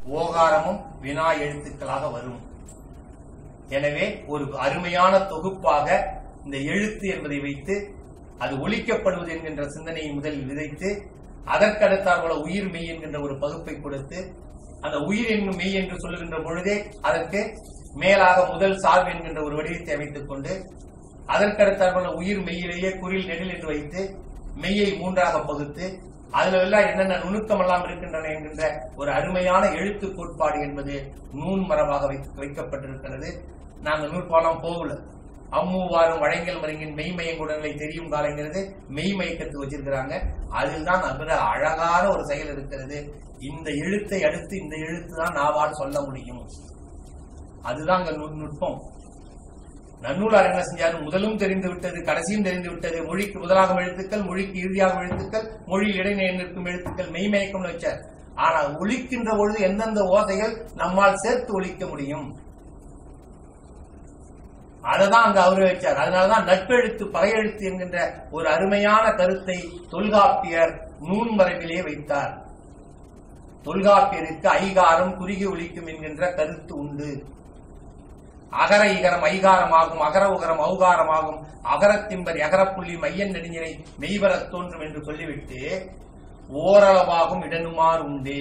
ஓகாரமும் வினா எழுத்துக்களாக வரும் எனவே ஒரு அருமையான தொகுப்பாக இந்த எழுத்து என்பதை வைத்து அது ஒழிக்கப்படுவது என்கின்ற சிந்தனையை முதலில் விதைத்து அதற்கடுத்தாற்போல உயிர் மெய் என்கின்ற ஒரு பகுப்பை கொடுத்து அந்த உயிர் என்னும் மெய் என்று சொல்லுகின்ற பொழுதே அதற்கு மேலாக முதல் சார்பு என்கின்ற ஒரு வடிவத்தை அமைத்துக் கொண்டு அதற்கடுத்தாற்போல உயிர் மெய்யிலேயே குறில் நெடில் என்று வைத்து மெய்யை மூன்றாக பகுத்து அதுல எல்லாம் என்னென்ன நுணுக்கம் எல்லாம் இருக்கின்றன என்கின்ற ஒரு அருமையான எழுத்து கோட்பாடு என்பது நூன் மரபாக வைத்து- வைக்கப்பட்டிருக்கிறது நாங்க நூற்பாலம் போகல அம்மூவாரும் வழங்கல் மருங்கின் மெய்மயங்குடலை தெரியும் காலங்கிறது மெய்மயக்கத்துக்கு வச்சிருக்கிறாங்க அதில் தான் மிக அழகான ஒரு செயல் இருக்கிறது இந்த எழுத்தை அடுத்து இந்த எழுத்து தான் நாவால் சொல்ல முடியும் அதுதான் அங்க நுட்- நுட்பம் நன்னூலார் என்ன செஞ்சாரு முதலும் தெரிந்து விட்டது கடைசியும் தெரிந்து விட்டது மொழிக்கு முதலாகும் எழுத்துக்கள் மொழிக்கு இறுதியாகும் எழுத்துக்கள் மொழியில் இடைநிலை நிற்கும் எழுத்துக்கள் மெய்மயக்கம்னு வச்சார் ஆனா ஒலிக்கின்ற பொழுது எந்தெந்த ஓசைகள் நம்மால் சேர்த்து ஒலிக்க முடியும் அததான் அங்க அவரு வச்சார் அதனாலதான் நட்பெழுத்து பகையெழுத்து என்கின்ற ஒரு அருமையான கருத்தை தொல்காப்பியர் நூன் மரபிலே வைத்தார் தொல்காப்பியருக்கு ஐகாரம் குறுகி ஒலிக்கும் என்கின்ற கருத்து உண்டு அகர இகரம் ஐகாரமாகும் அகர உகரம் ஔகாரமாகும் அகரத்திம்பர் எகரப்புள்ளி மையன் நெடுஞ்சினை மெய்வரத் தோன்றும் என்று சொல்லிவிட்டு ஓரளவாகும் இடனுமார் உண்டே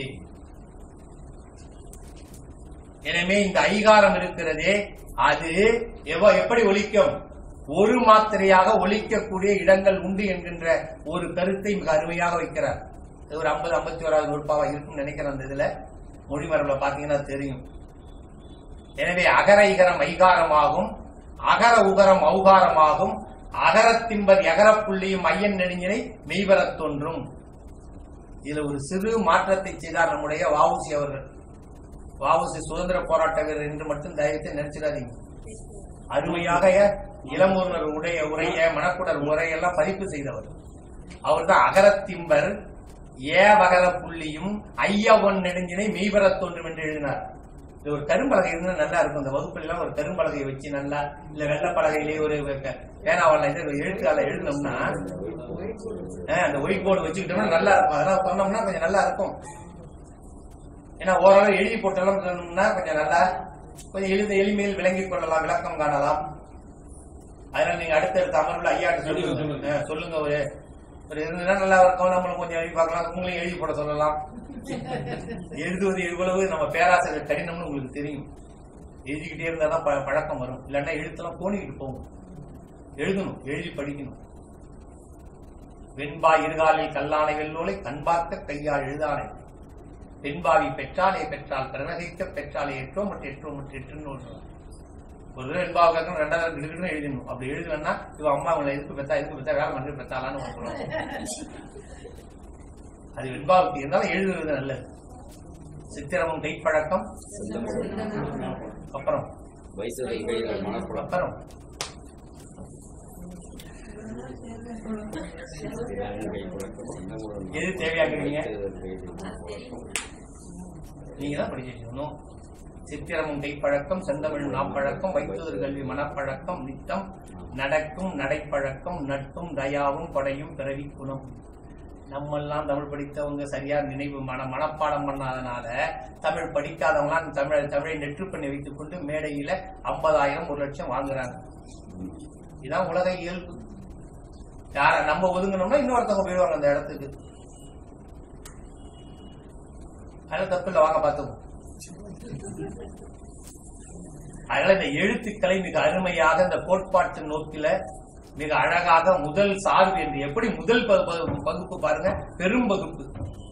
எனவே இந்த ஐகாரம் இருக்கிறதே அது எவ்வ- எப்படி ஒலிக்கும் ஒரு மாத்திரையாக ஒலிக்கக்கூடிய இடங்கள் உண்டு என்கின்ற ஒரு கருத்தை மிக அருமையாக வைக்கிறார் இது ஒரு ஐம்பது ஐம்பத்தி ஓராவது நூற்பாவா இருக்கும்னு நினைக்கிறேன் அந்த இதுல மொழிமரபுல பாத்தீங்கன்னா தெரியும் எனவே அகர இகரம் ஐகாரமாகும் அகர உகரம் ஔகாரமாகும் அகரத்தின்பர் எகரப்புள்ளியும் ஐயன் நெடுஞ்சினை மெய்வரத் தோன்றும் இதுல ஒரு சிறு மாற்றத்தை செய்தார் நம்முடைய வாவுசி அவர்கள் வாவுசி சுதந்திர போராட்ட வீரர் என்று மட்டும் தயவுத்து நினைச்சிடாதீங்க அருமையாக இளமூர்னர் உடைய உரைய மணக்குடர் உரையெல்லாம் பதிப்பு செய்தவர் அவர்தான் அகரத்திம்பர் ஏவகர புள்ளியும் ஐயவன் நெடுஞ்சினை மெய்வரத் தோன்றும் என்று எழுதினார் இது ஒரு கரும்பலகை இருந்தா நல்லா இருக்கும் இந்த வகுப்புல எல்லாம் ஒரு கரும்பலகையை வச்சு நல்லா இல்ல வெள்ளப்பலகையிலேயே ஒரு க- பேனாவால இது ஒரு எழுத்தால எழுதினோம்னா அஹ், அந்த ஒயிட் போர்டு வச்சுக்கிட்டோம்னா நல்லா இருக்கும் அதெல்லாம் சொன்னோம்னா கொஞ்சம் நல்லா இருக்கும் ஏன்னா ஓரளவு எழுதி போட்டாலும் சொன்னோம்னா கொஞ்சம் நல்லா கொஞ்சம் எளித எளிமையில் விளங்கிக் கொள்ளலாம் விளக்கம் காணலாம் அதனால நீங்க அடுத்தடுத்த அமர்வுல ஐயாட்ட சொல்லுங்க அஹ், சொல்லுங்க ஒரு ஒரு இருந்ததுன்னா நல்லா இருக்கும் நம்மளும் கொஞ்சம் எழுதி பார்க்கலாம் உங்களையும் எழுதி போட சொல்லலாம் எழுதுவது எவ்வளவு நம்ம பேராசிரியர் கடினம்னு உங்களுக்கு தெரியும் எழுதிக்கிட்டே இருந்தா தான் ப- பழக்கம் வரும் இல்லைன்னா எழுத்தெல்லாம் கோணிக்கிட்டு போகும் எழுதணும் எழுதி படிக்கணும் வெண்பா இருகாலில் கல்லானை வெள்ளோலை கண்பார்க்க கையால் எழுதானை பெண்பாவி பெற்றாலே பெற்றால் பிறநகைக்க பெற்றாலே எற்றோ மற்ற எற்றோ மற்ற எட்டுன்னு ஒன்று ஒரு தடவை வெண்பாவை கேட்கணும் ரெண்டாவது கிடுக்கிட்டு எழுதணும் அப்படி எழுதலன்னா இவ அம்மா அவங்களை எதுக்கு பெத்தா எதுக்கு பெத்தா வேலை பண்ணி பெத்தாலான்னு சொல்லுவாங்க அது வெண்பாவுக்கு இருந்தாலும் எழுதுறது நல்லது சித்திரமும் கைப்பழக்கம் அப்புறம் வைசரின் கையில் மனக்குழப்பம் அப்புறம் எது தேவையாக்குறீங்க? நீங்க தான் படிச்சு வச்சுக்கணும் சித்திரமும் கைப்பழக்கம் செந்தமிழ் நாப்பழக்கம் வைத்துதர் கல்வி மனப்பழக்கம் நித்தம் நடக்கும் நடைப்பழக்கம் நட்பும் தயாவும் கொடையும் பிறவி குணம் நம்மெல்லாம் தமிழ் படித்தவங்க சரியா நினைவு மன மனப்பாடம் பண்ணாதனால தமிழ் படிக்காதவங்களாம் தமிழ் தமிழை நெற்று பண்ணி வைத்துக் கொண்டு மேடையில ஐம்பதாயிரம் ஒரு லட்சம் வாங்குறாங்க இதான் உலக இயல்பு யார நம்ம ஒதுங்கணும்னா இன்னொருத்தவங்க போயிடுவாங்க அந்த இடத்துக்கு அதனால தப்பு இல்லை வாங்க பார்த்துக்கோ அதனால இந்த எழுத்துக்களை மிக அருமையாக இந்த கோட்பாட்டு நோக்கில மிக அழகாக முதல் சார்பு என்று எப்படி முதல் பகு- பகு- பகுப்பு பாருங்க பெரும் வகுப்பு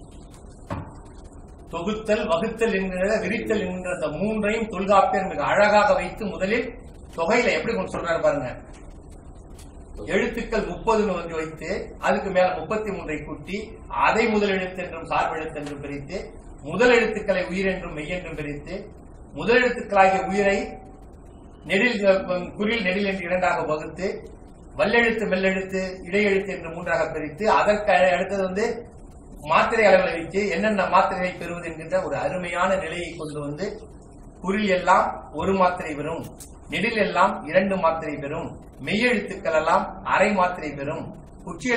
தொகுத்தல் வகுத்தல் என்கிற விரித்தல் என்கிற அந்த மூன்றையும் தொல்காப்பியர் மிக அழகாக வைத்து முதலில் தொகையில எப்படி கொண்டு சொல்றாரு பாருங்க எழுத்துக்கள் முப்பதுன்னு வந்து வைத்து அதுக்கு மேல முப்பத்தி மூன்றை கூட்டி அதை முதல் எழுத்து என்றும் சார்பு எழுத்து என்றும் பிரித்து முதல் எழுத்துக்களை உயிர் என்றும் மெய் என்றும் பிரித்து முதல் எழுத்துக்களாகிய உயிரை நெடில் அஹ், குறில் நெடில் என்று இரண்டாக வகுத்து வல்லெழுத்து மெல்லெழுத்து இடையெழுத்து என்று மூன்றாக பிரித்து அதற்கு அடுத்தது வந்து மாத்திரை அளவில் வைத்து என்னென்ன மாத்திரைகளை பெறுவது என்கின்ற ஒரு அருமையான நிலையை கொண்டு வந்து குறில் எல்லாம் ஒரு மாத்திரை பெறும் நெடில் எல்லாம் இரண்டு மாத்திரை பெறும் மெய்யெழுத்துக்கள் எல்லாம் அரை மாத்திரை பெறும்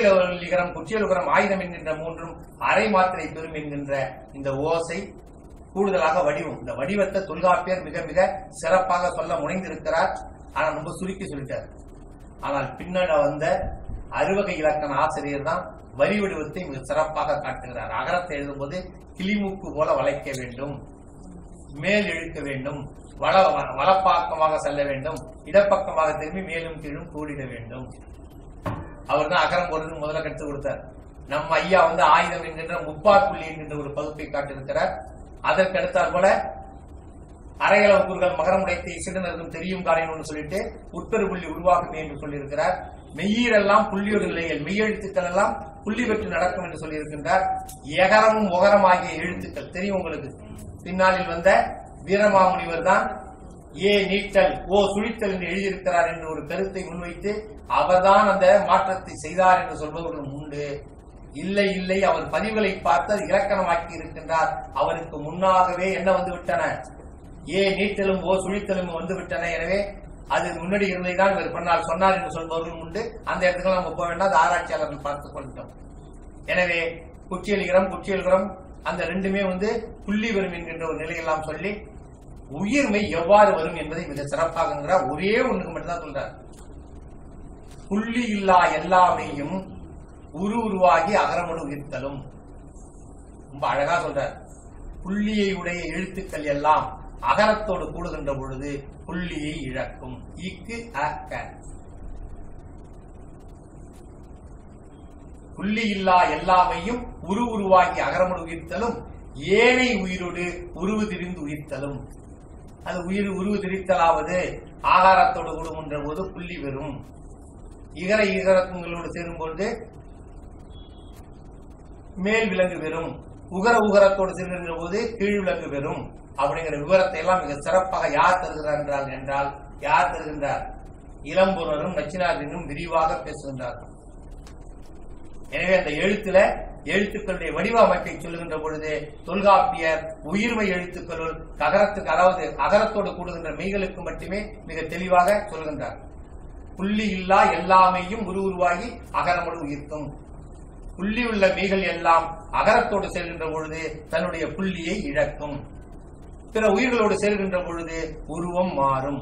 குச்சியலுகரம் குச்சியலுகரம் ஆயுதம் என்கின்ற மூன்றும் அரை மாத்திரை பெறும் என்கின்ற இந்த ஓசை கூடுதலாக வடிவம் இந்த வடிவத்தை தொல்காப்பியர் மிக மிக சிறப்பாக சொல்ல முனைந்திருக்கிறார் ஆனா ரொம்ப சுருக்கி சொல்லிட்டார் ஆனால் பின்னாடி வந்த அறுவகை இலக்கண ஆசிரியர் தான் வரி வடிவத்தை மிக சிறப்பாக காட்டுகிறார் அகரத்தை எழுதும்போது கிளிமூக்கு போல வளைக்க வேண்டும் மேல் இழுக்க வேண்டும் வள வ- வலப்பாக்கமாக செல்ல வேண்டும் இடப்பக்கமாக திரும்பி மேலும் கீழும் கூடிட வேண்டும் அவர் தான் அகரம் போடுறது முதல்ல கற்றுக் கொடுத்தார் நம்ம ஐயா வந்து ஆயுதம் என்கின்ற முப்பார் புள்ளி என்கின்ற ஒரு பகுப்பை காட்டியிருக்கிறார் அதற்கு அடுத்தாற் போல அரையளவு கூறுகள் மகரம் உடைத்து சிறுநருக்கும் தெரியும் காரியம்னு சொல்லிட்டு உட்பெரு புள்ளி உருவாகுமே என்று சொல்லியிருக்கிறார் மெய்யீரெல்லாம் புள்ளியோடு நிலைகள் மெய்யெழுத்துக்கள் எல்லாம் புள்ளி பெற்று நடக்கும் என்று சொல்லியிருக்கின்றார் எகரமும் ஒகரம் ஆகிய எழுத்துக்கள் தெரியும் உங்களுக்கு பின்னாளில் வந்த வீரமாமுனிவர் தான் ஏ நீட்டல் ஓ சுழித்தல் என்று எழுதியிருக்கிறார் என்று ஒரு கருத்தை முன்வைத்து அவர்தான் அந்த மாற்றத்தை செய்தார் என்று சொல்பவர்களும் உண்டு இல்லை இல்லை அவர் பதிவுகளை பார்த்து அது இலக்கணமாக்கி இருக்கின்றார் அவருக்கு முன்னாகவே என்ன வந்து விட்டன ஏ நீட்டலும் ஓ சுழித்தலும் வந்து விட்டன எனவே அது முன்னாடி இருந்ததைதான் இவர் பண்ணார் சொன்னார் என்று சொல்பவர்களும் உண்டு அந்த இடத்துக்கு நம்ம போக வேண்டாம் அது ஆராய்ச்சியாளர்கள் பார்த்துக் கொள்கிறோம் எனவே குச்சியலிகரம் குச்சியல்கரம் அந்த ரெண்டுமே வந்து புள்ளி வரும் என்கின்ற ஒரு நிலையெல்லாம் சொல்லி உயிர்மை எவ்வாறு வரும் என்பதை மிக சிறப்பாகங்கிறார் ஒரே ஒண்ணுக்கு மட்டும்தான் சொல்றார் புள்ளி இல்லா எல்லாமையும் உரு உருவாகி அகரமடு உயிர்த்தலும் ரொம்ப அழகா சொல்றார் புள்ளியை உடைய எழுத்துக்கள் எல்லாம் அகரத்தோடு கூடுகின்ற பொழுது புள்ளியை இழக்கும் இக்கு அ க புள்ளி இல்லா எல்லாமையும் உரு உருவாகி அகரமடு உயிர்த்தலும் ஏனை உயிரோடு உருவு திரிந்து உயிர்த்தலும் அது உயிர் உருவு திரித்தலாவது ஆகாரத்தோடு கூடுகின்ற போது புள்ளி வரும் இகர இகரங்களோடு சேரும் பொழுது மேல் விலங்கு பெறும் உகர உகரத்தோடு சேர்கின்ற போது கீழ் விலங்கு பெறும் அப்படிங்கிற விவரத்தை எல்லாம் மிக சிறப்பாக யார் தருகிறார் என்றால் என்றால் யார் தருகின்றார் இளம்புரரும் நச்சினாரினும் விரிவாக பேசுகின்றார் எனவே அந்த எழுத்துல எழுத்துக்களுடைய வடிவ அமைப்பை சொல்லுகின்ற பொழுது தொல்காப்பியர் உயிர்மை எழுத்துக்களுள் ககரத்துக்கு அதாவது அகரத்தோடு கூடுகின்ற மெய்களுக்கு மட்டுமே மிக தெளிவாக சொல்கின்றார் புள்ளி இல்லா எல்லாமையும் உரு உருவாகி அகரமோடு உயிர்க்கும் புள்ளி உள்ள மெய்கள் எல்லாம் அகரத்தோடு சேர்கின்ற பொழுது தன்னுடைய புள்ளியை இழக்கும் பிற உயிர்களோடு சேர்கின்ற பொழுது உருவம் மாறும்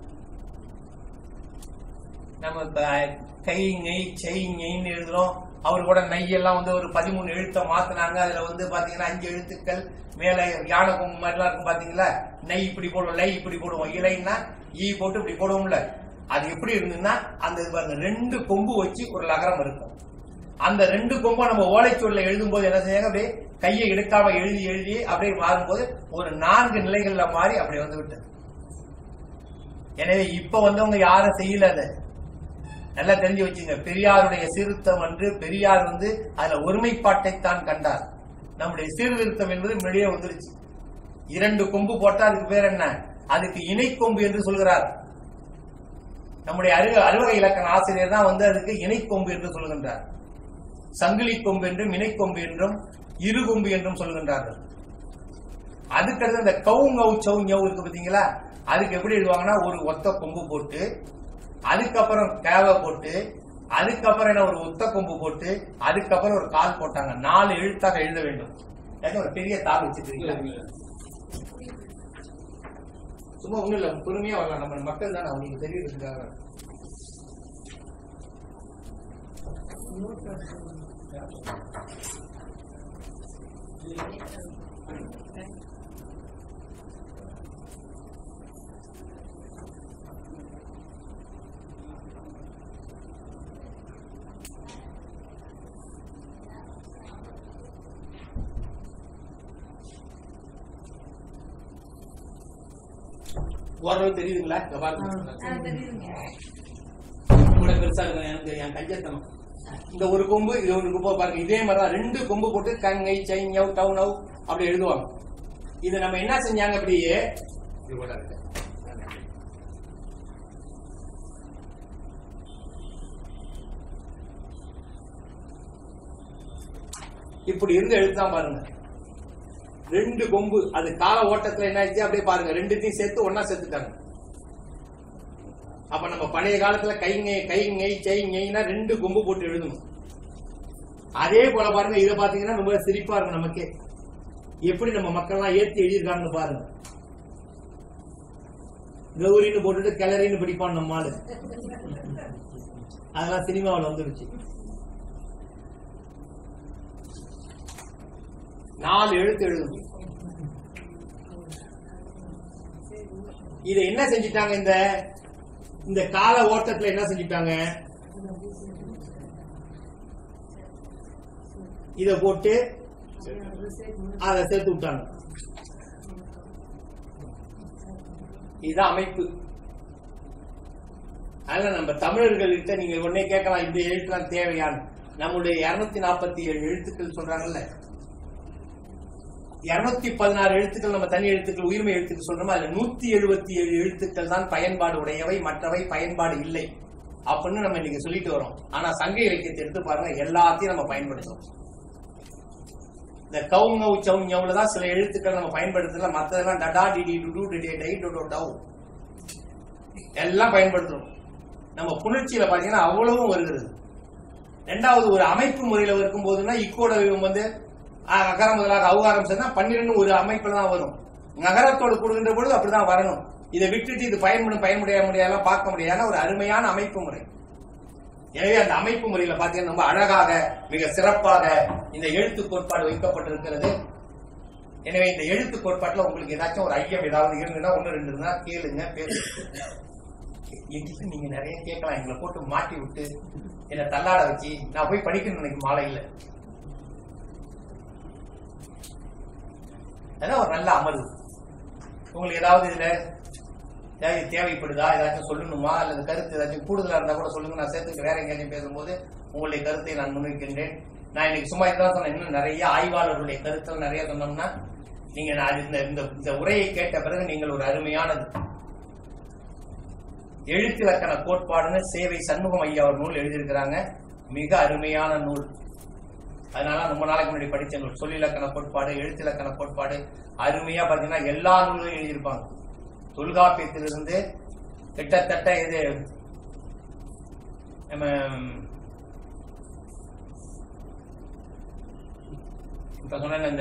நம்ம இப்ப கை நெய் செய் நெய்ன்னு எழுதுறோம் அவர் கூட நெய்யெல்லாம் வந்து ஒரு பதிமூணு எழுத்த மாத்தினாங்க அதுல வந்து பாத்தீங்கன்னா அஞ்சு எழுத்துக்கள் மேல யானை கொம்பு மாதிரிலாம் இருக்கும் பாத்தீங்களா நெய் இப்படி போடுவோம் லை இப்படி போடுவோம் இலைன்னா ஈ போட்டு இப்படி போடுவோம்ல அது எப்படி இருந்ததுன்னா அந்த இது பாருங்க ரெண்டு கொம்பு வச்சு ஒரு லகரம் இருக்கும் அந்த ரெண்டு கொம்பை நம்ம ஓலைச்சுவடில எழுதும் போது என்ன செய்யாங்க அப்படியே கையை எடுக்காம எழுதி எழுதி அப்படியே மாறும்போது ஒரு நான்கு நிலைகள்ல மாறி அப்படி வந்து விட்டது எனவே இப்ப வந்தவங்க யாரும் செய்யல அதை நல்லா தெரிஞ்சு வச்சுங்க பெரியாருடைய சீர்திருத்தம் என்று பெரியார் வந்து அதுல ஒருமைப்பாட்டைத்தான் கண்டார் நம்முடைய சீர்திருத்தம் என்பது முன்னாடியே வந்துருச்சு இரண்டு கொம்பு போட்டா அதுக்கு பேர் என்ன அதுக்கு இணை கொம்பு என்று சொல்கிறார் நம்முடைய அருக அறுவகை இலக்கண ஆசிரியர் தான் வந்து அதுக்கு இணை கொம்பு என்று சொல்கின்றார் சங்கிலி கொம்பு என்றும் இணை கொம்பு என்றும் இரு கொம்பு என்றும் சொல்கின்றார்கள் அதுக்கடுத்து இந்த கவு ngau சவு ஞவ் இருக்கு பாத்தீங்களா அதுக்கு எப்படி எழுதுவாங்கன்னா ஒரு ஒத்த கொம்பு போட்டு அதுக்கப்புறம் கேவை போட்டு அதுக்கப்புறம் என்ன ஒரு ஒத்த கொம்பு போட்டு அதுக்கப்புறம் ஒரு கால் போட்டாங்க நாலு எழுத்தாக எழுத வேண்டும் ஏன்னா ஒரு பெரிய தாள் வச்சிருக்கீங்களா சும்மா ஒண்ணும் இல்ல பொறுமையா வரலாம் நம்ம மக்கள் தானே அவங்களுக்கு தெரியுறதுக்காக ஓரளவு தெரியுதுங்களா இங்க பாருங்க கூட பெருசா இருக்கும் எனக்கு என் கையத்தனம் இந்த ஒரு கொம்பு இது ஒரு கொம்பு பாருங்க இதே மாதிரி தான் ரெண்டு கொம்பு போட்டு கங்கை சை ஞவ் டவு நவ் அப்படி எழுதுவாங்க இது நம்ம என்ன செஞ்சாங்க அப்படியே இது கூட இருக்கு இப்படி இருந்து எழுத்தான் பாருங்க ரெண்டு கொம்பு அது கால ஓட்டத்துல என்ன ஆயிடுச்சு அப்படியே பாருங்க ரெண்டுத்தையும் சேர்த்து ஒன்னா சேர்த்துட்டாங்க அப்ப நம்ம பழைய காலத்துல கைங்கை கைங்கை செய்ங்கைனா ரெண்டு கொம்பு போட்டு எழுதணும் அதே போல பாருங்க இத பாத்தீங்கன்னா ரொம்ப சிரிப்பா இருக்கும் நமக்கே எப்படி நம்ம மக்கள்லாம் ஏத்தி எழுதியிருக்காங்கன்னு பாருங்க கௌரின்னு போட்டுட்டு கிளறின்னு படிப்பான் நம்ம ஆளு அதெல்லாம் சினிமாவில் வந்துருச்சு நாலு எழுத்து எழுதணும் இதை என்ன செஞ்சிட்டாங்க இந்த இந்த கால ஓட்டத்துல என்ன செஞ்சிட்டாங்க இத போட்டு அதை சேர்த்து விட்டாங்க இதுதான் அமைப்பு அதனால நம்ம தமிழர்கள்கிட்ட நீங்க உடனே கேட்கலாம் இந்த எழுத்துலாம் தேவையான நம்முடைய இருநூத்தி நாற்பத்தி ஏழு எழுத்துக்கள் சொல்றாங்கல்ல இருநூத்தி பதினாறு எழுத்துக்கள் நம்ம தனி எழுத்துக்கள் உயிர்மை எழுத்துக்கள் சொல்றோம் அதுல நூத்தி எழுபத்தி ஏழு எழுத்துக்கள் தான் பயன்பாடு உடையவை மற்றவை பயன்பாடு இல்லை அப்படின்னு நம்ம இன்னைக்கு சொல்லிட்டு வரோம் ஆனா சங்க இலக்கியத்தை எடுத்து பாருங்க எல்லாத்தையும் நம்ம பயன்படுத்துறோம் இந்த கவுங்கவு சவுங்கவுல தான் சில எழுத்துக்கள் நம்ம பயன்படுத்தல மத்ததெல்லாம் டடா டிடி டுடு டிடி டை டொடோ டவு எல்லாம் பயன்படுத்துறோம் நம்ம புணர்ச்சியில பாத்தீங்கன்னா அவ்வளவும் வருகிறது ரெண்டாவது ஒரு அமைப்பு முறையில இருக்கும் போதுன்னா இக்கோட வடிவம் வந்து அஹ், அகரம் முதலாக அவுகாரம் சேர்ந்தா பன்னிரெண்டு ஒரு அமைப்புல தான் வரும் நகரத்தோடு கூடுகின்ற பொழுது அப்படிதான் வரணும் இதை விட்டுட்டு இது பயன்படும் பயன்படைய முடியாதெல்லாம் பார்க்க முடியாத ஒரு அருமையான அமைப்பு முறை எனவே அந்த அமைப்பு முறையில பாத்தீங்கன்னா ரொம்ப அழகாக மிக சிறப்பாக இந்த எழுத்து கோட்பாடு வைக்கப்பட்டிருக்கிறது எனவே இந்த எழுத்து கோட்பாட்டுல உங்களுக்கு ஏதாச்சும் ஒரு ஐயம் ஏதாவது இருந்ததுன்னா ஒண்ணு ரெண்டு இருந்தா கேளுங்க பேசுங்க எங்கிட்ட நீங்க நிறைய கேட்கலாம் எங்களை போட்டு மாட்டி விட்டு என்னை தள்ளாட வச்சு நான் போய் படிக்கணும் இன்னைக்கு மாலையில அதான் ஒரு நல்ல அமர்வு உங்களுக்கு ஏதாவது இதுல ஏதாவது தேவைப்படுதா ஏதாச்சும் சொல்லணுமா அல்லது கருத்து ஏதாச்சும் கூடுதலா இருந்தா கூட சொல்லுங்க நான் சேர்த்து வேற எங்கேயாச்சும் பேசும்போது உங்களுடைய கருத்தை நான் முன்வைக்கின்றேன் நான் இன்னைக்கு சும்மா இதுதான் சொன்னேன் இன்னும் நிறைய ஆய்வாளர்களுடைய கருத்துகள் நிறைய சொன்னோம்னா நீங்க நான் இந்த இந்த இந்த உரையை கேட்ட பிறகு நீங்கள் ஒரு அருமையானது எழுத்திலக்கண கோட்பாடுன்னு சேவை சண்முகம் ஐயா ஒரு நூல் எழுதியிருக்கிறாங்க மிக அருமையான நூல் அதனால ரொம்ப நாளைக்கு முன்னாடி படிச்ச நூல் சொல்லிலக்கண கோட்பாடு எழுத்திலக்கண கோட்பாடு அருமையா பாத்தீங்கன்னா எல்லா நூல்களும் எழுதியிருப்பாங்க தொல்காப்பியத்திலிருந்து கிட்டத்தட்ட இது நம்ம இப்ப சொன்ன இந்த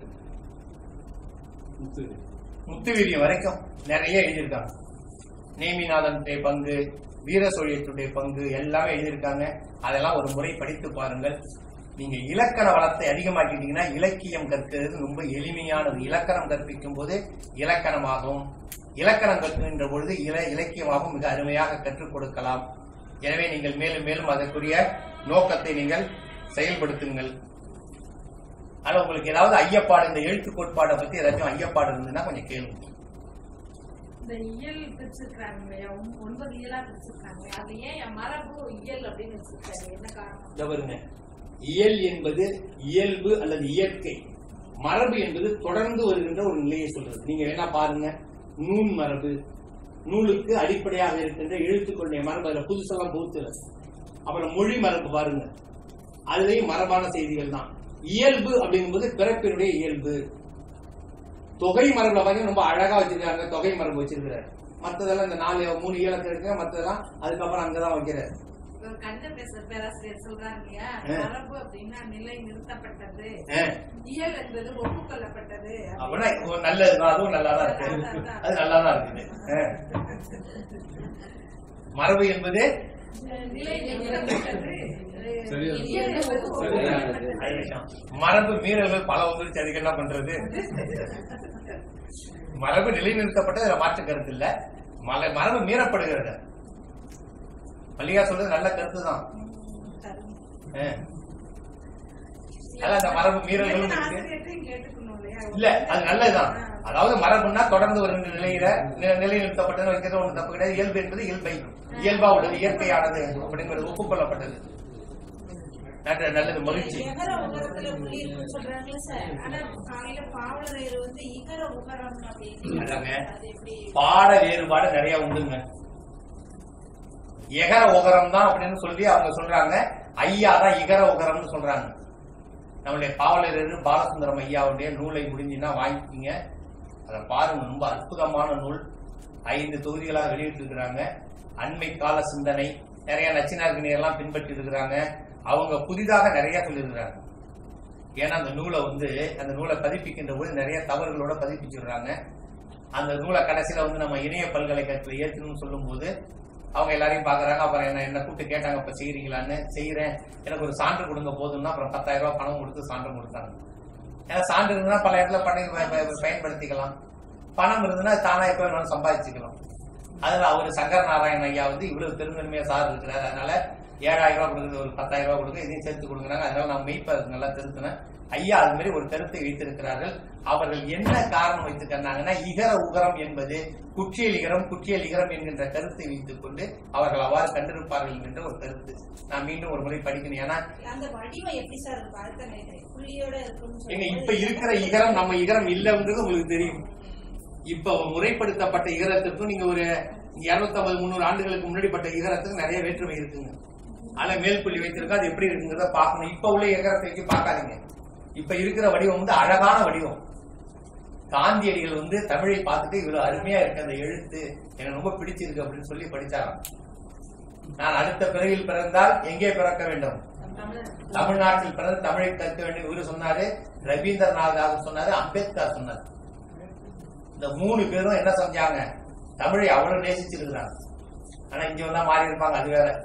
முத்துவீரியம் வரைக்கும் நிறைய எழுதியிருக்காங்க நேமிநாதனுடைய பங்கு வீர சோழியத்துடைய பங்கு எல்லாமே எழுதியிருக்காங்க அதெல்லாம் ஒரு முறை படித்து பாருங்கள் நீங்க இலக்கண வளத்தை அதிகமாக்கிட்டீங்கன்னா இலக்கியம் கற்கிறது ரொம்ப எளிமையானது இலக்கணம் கற்பிக்கும் போது இலக்கணமாகவும் இலக்கணம் கற்கின்ற பொழுது இல இலக்கியமாகவும் மிக அருமையாக கற்றுக் கொடுக்கலாம் எனவே நீங்கள் மேலும் மேலும் அதற்குரிய நோக்கத்தை நீங்கள் செயல்படுத்துங்கள் ஆனா உங்களுக்கு ஏதாவது ஐயப்பாடு இந்த எழுத்து கோட்பாடை பத்தி ஏதாச்சும் ஐயப்பாடு இருந்ததுன்னா கொஞ்சம் கேளுங்க இந்த இயல் பிரிச்சிருக்காங்க இல்லையா ஒன்- ஒன்பது இயலா பிரிச்சிருக்காங்க அது ஏன் மரபு இயல் அப்படின்னு வச்சிருக்காரு என்ன காரணம் இத பாருங்க இயல் என்பது இயல்பு அல்லது இயற்கை மரபு என்பது தொடர்ந்து வருகின்ற ஒரு நிலையை சொல்றது நீங்க வேணா பாருங்க நூன் மரபு நூலுக்கு அடிப்படையாக இருக்கின்ற எழுத்துக்களுடைய மரபு அதுல புதுசெல்லாம் புகுத்துல அப்புறம் மொழி மரபு பாருங்க அதுலயும் மரபான செய்திகள் தான் இயல்பு அப்படிங்கும்போது பிறப்பினுடைய இயல்பு தொகை மரபுல பாத்தீங்கன்னா ரொம்ப அழகா வச்சிருக்காங்க தொகை மரபு வச்சிருக்கிறாரு மத்ததெல்லாம் இந்த நாலு மூணு இயலத்தை இருக்கு மத்ததெல்லாம் அதுக்கப்புறம் அங்கதான் வைக்கிறாரு இப்ப கண்ட பேசுற பேராசிரியர் சொல்றாங்க இல்லையா ஆ. மரபு அப்படின்னா நிலை நிறுத்தப்பட்டது ஆஹ் இயல் என்பது ஒப்புக்கொள்ளப்பட்டது அப்படின்னா ஒரு நல்லதுதான் அதுவும் நல்லா தான் இருக்கு அது நல்லா தான் இருக்குது அஹ். மரபு என்பது நிலை நிறுத்தப்பட்டது சரியா இருக்கு. இயல் என்பது ஒப்புக்கொள்ளப்பட்டது அது விஷயம். மரபு மீறல்கள் பல வந்துருச்சு அதுக்கு என்ன பண்றது மரபு நிலைநிறுத்தப்பட்டது அதுல மாற்று கருத்து இல்ல மல- மரபு மீறப்படுகிறது மல்லிகா சொல்றது நல்ல கருத்து தான் அதான் அந்த மரபு மீறல்களும் இருக்கு ஆசிரியர்கிட்டையும் கேட்டுக்கணும் இல்லையா இல்ல அது நல்லதுதான் அதாவது மரபுன்னா தொடர்ந்து வருகின்ற நிலையில நி- நிலைநிறுத்தப்பட்டது வைக்கிறது ஒண்ணு தப்பு கிடையாது இயல்பு என்பது இயல்பை இயல்பா உள்ளது இயற்கையானது அப்படிங்கிறது ஒப்புக்கொள்ளப்பட்டது நன்று, நல்லது மகிழ்ச்சி எகர உகரத்துல புள்ளி இருக்குன்னு சொல்றாங்கல்ல சார் ஆனா காலையில பாவலரையர் வந்து இகர உகரம் அப்படின்னு அதாங்க. அது எப்படி பாட வேறுபாடு நிறைய உண்டுங்க எகர உகரம் தான் அப்படின்னு சொல்லி அவங்க சொல்றாங்க ஐயா தான் இகர உகரம்னு சொல்றாங்க நம்மளுடைய பாவலர் பாலசுந்தரம் ஐயாவுடைய நூலை முடிஞ்சுன்னா வாங்கிக்கிங்க அதை பாருங்க ரொம்ப அற்புதமான நூல் ஐந்து தொகுதிகளாக வெளியிட்டிருக்கிறாங்க அண்மை கால சிந்தனை நிறைய நச்சினார்கினி எல்லாம் பின்பற்றி இருக்கிறாங்க அவங்க புதிதாக நிறைய சொல்லியிருக்கிறாங்க ஏன்னா அந்த நூலை வந்து அந்த நூலை பதிப்பிக்கின்ற போது நிறைய தவறுகளோட பதிப்பிச்சுடுறாங்க அந்த நூலை கடைசியில வந்து நம்ம இணைய பல்கலைக்கழகத்தில் ஏற்றணும்னு சொல்லும்போது அவங்க எல்லாரையும் பாக்குறாங்க அப்புறம் என்ன என்ன கூப்பிட்டு கேட்டாங்க இப்ப செய்யறீங்களான்னு செய்யறேன் எனக்கு ஒரு சான்று கொடுங்க போதும்னா அப்புறம் பத்தாயிரம் ரூபாய் பணம் கொடுத்து சான்று கொடுத்தாங்க ஏன்னா சான்று இருந்தா பல இடத்துல பணம் ப- ப- பயன்படுத்திக்கலாம் பணம் இருந்ததுன்னா தானா எப்ப வேணாலும் சம்பாதிச்சுக்கலாம் அதுல அவர் சங்கர் நாராயண ஐயா வந்து இவ்வளவு பெருந்தன்மையா சார் இருக்கிறாரு அதனால ஏழாயிரம் ரூபாய் கொடுக்குறது ஒரு பத்தாயிரம் ரூபாய் கொடுங்க இதையும் சேர்த்து கொடுக்குறாங்க அதனால நான் மெய்ப்ப நல்லா திருத்தினேன் ஐயா அது மாதிரி ஒரு கருத்தை வைத்திருக்கிறார்கள் அவர்கள் என்ன காரணம் வைத்துக்கன்னாங்கன்னா இகர உகரம் என்பது குற்றியல் இகரம் குற்றியல் இகரம் என்கின்ற கருத்தை வைத்துக் கொண்டு அவர்கள் அவ்வாறு கண்டிருப்பார்கள் என்கின்ற ஒரு கருத்து நான் மீண்டும் ஒரு முறை படிக்கணும் ஏன்னா அந்த வடிவம் எப்படி சார் இருக்கும் அடுத்த நிலை புள்ளியோட இருக்கும்னு ஏங்க சொல்லும்போது இப்ப இருக்கிற இகரம் நம்ம இகரம் இல்லைன்றது உங்களுக்கு தெரியும் இப்ப முறைப்படுத்தப்பட்ட இகரத்துக்கும் நீங்க ஒரு இருநூத்தி ஐம்பது முந்நூறு ஆண்டுகளுக்கு முன்னாடி பட்ட இகரத்துக்கு நிறைய வேற்றுமை இருக்குங்க ஆனா மேல் புள்ளி வைத்திருக்கா அது எப்படி இருக்குங்கிறத பார்க்கணும் இப்ப உள்ள இகரத்தை வச்சு பார்க்காதீங்க இப்ப இருக்கிற வடிவம் வந்து அழகான வடிவம் காந்தியடிகள் வந்து தமிழை பார்த்துட்டு இவ்வளவு அருமையா இருக்கு அந்த எழுத்து எனக்கு ரொம்ப பிடிச்சிருக்கு அப்படின்னு சொல்லி படிச்சாராம் நான் அடுத்த பிறவியில் பிறந்தால் எங்கே பிறக்க வேண்டும் தமிழ்நாட்டில் பிறந்து தமிழை கற்க வேண்டும் இவரு சொன்னாரு ரவீந்திரநாத் சொன்னாரு அம்பேத்கர் சொன்னாரு இந்த மூணு பேரும் என்ன செஞ்சாங்க தமிழை அவ்வளவு நேசிச்சிருக்கிறாங்க ஆனா இங்க வந்தா மாறி இருப்பாங்க அது வேற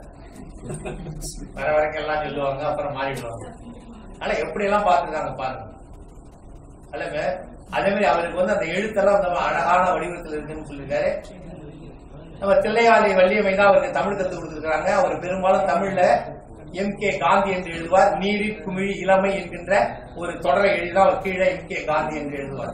வர வரைக்கும் எல்லாம் சொல்லுவாங்க அப்புறம் மாறிடுவாங்க ஆனா எப்படி எல்லாம் பார்த்துருக்காங்க பாருங்க அல்லங்க அதே மாதிரி அவருக்கு வந்து அந்த எழுத்தெல்லாம் வந்து அழகான வடிவத்தில் இருக்குன்னு சொல்லியிருக்காரு நம்ம தில்லையாளி வள்ளியம்மை தான் அவருக்கு தமிழ் கத்து கொடுத்துருக்காங்க அவர் பெரும்பாலும் தமிழ்ல எம் கே காந்தி என்று எழுதுவார் நீரில் குமிழி இளமை என்கின்ற ஒரு தொடரை எழுதிதான் அவர் கீழே எம் கே காந்தி என்று எழுதுவார்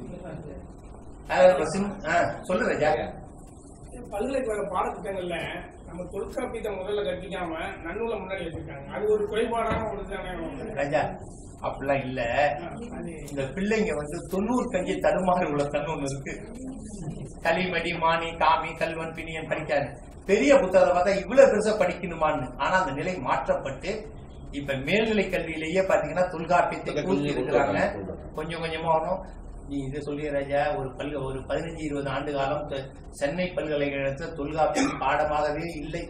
அதாவது நம்ம சிம்- ஆ, சொல்லு ராஜா பல்கலைக்கழக பாடத்திட்டங்கள்ல நம்ம தொல்காப்பியத்தை முதல்ல கற்பிக்காம நன்னூலை முன்னாடி வச்சிருக்காங்க அது ஒரு குறைபாடான ஒரு தானே ராஜா அப்படிலாம் இல்ல இந்த பிள்ளைங்க வந்து தொண்ணூறு கஞ்சி தடுமாறு உள்ள தன்னு ஒண்ணு இருக்கு களிமடி மானி காமி கல்வன் பிணியன் படிக்காது பெரிய புத்தகத்தை பார்த்தா இவ்வளவு பெருசா படிக்கணுமான்னு ஆனா அந்த நிலை மாற்றப்பட்டு இப்ப மேல்நிலை கல்வியிலேயே பாத்தீங்கன்னா தொல்காப்பியத்தை கூட்டி இருக்கிறாங்க கொஞ்சம் கொஞ்சமா வரும் நீ இதை சொல்லிய ராஜா ஒரு பல்க ஒரு பதினஞ்சு இருபது ஆண்டு காலம் த- சென்னை பல்கலைக்கழகத்தில் தொல்காப்பியம் பாடமாகவே இல்லை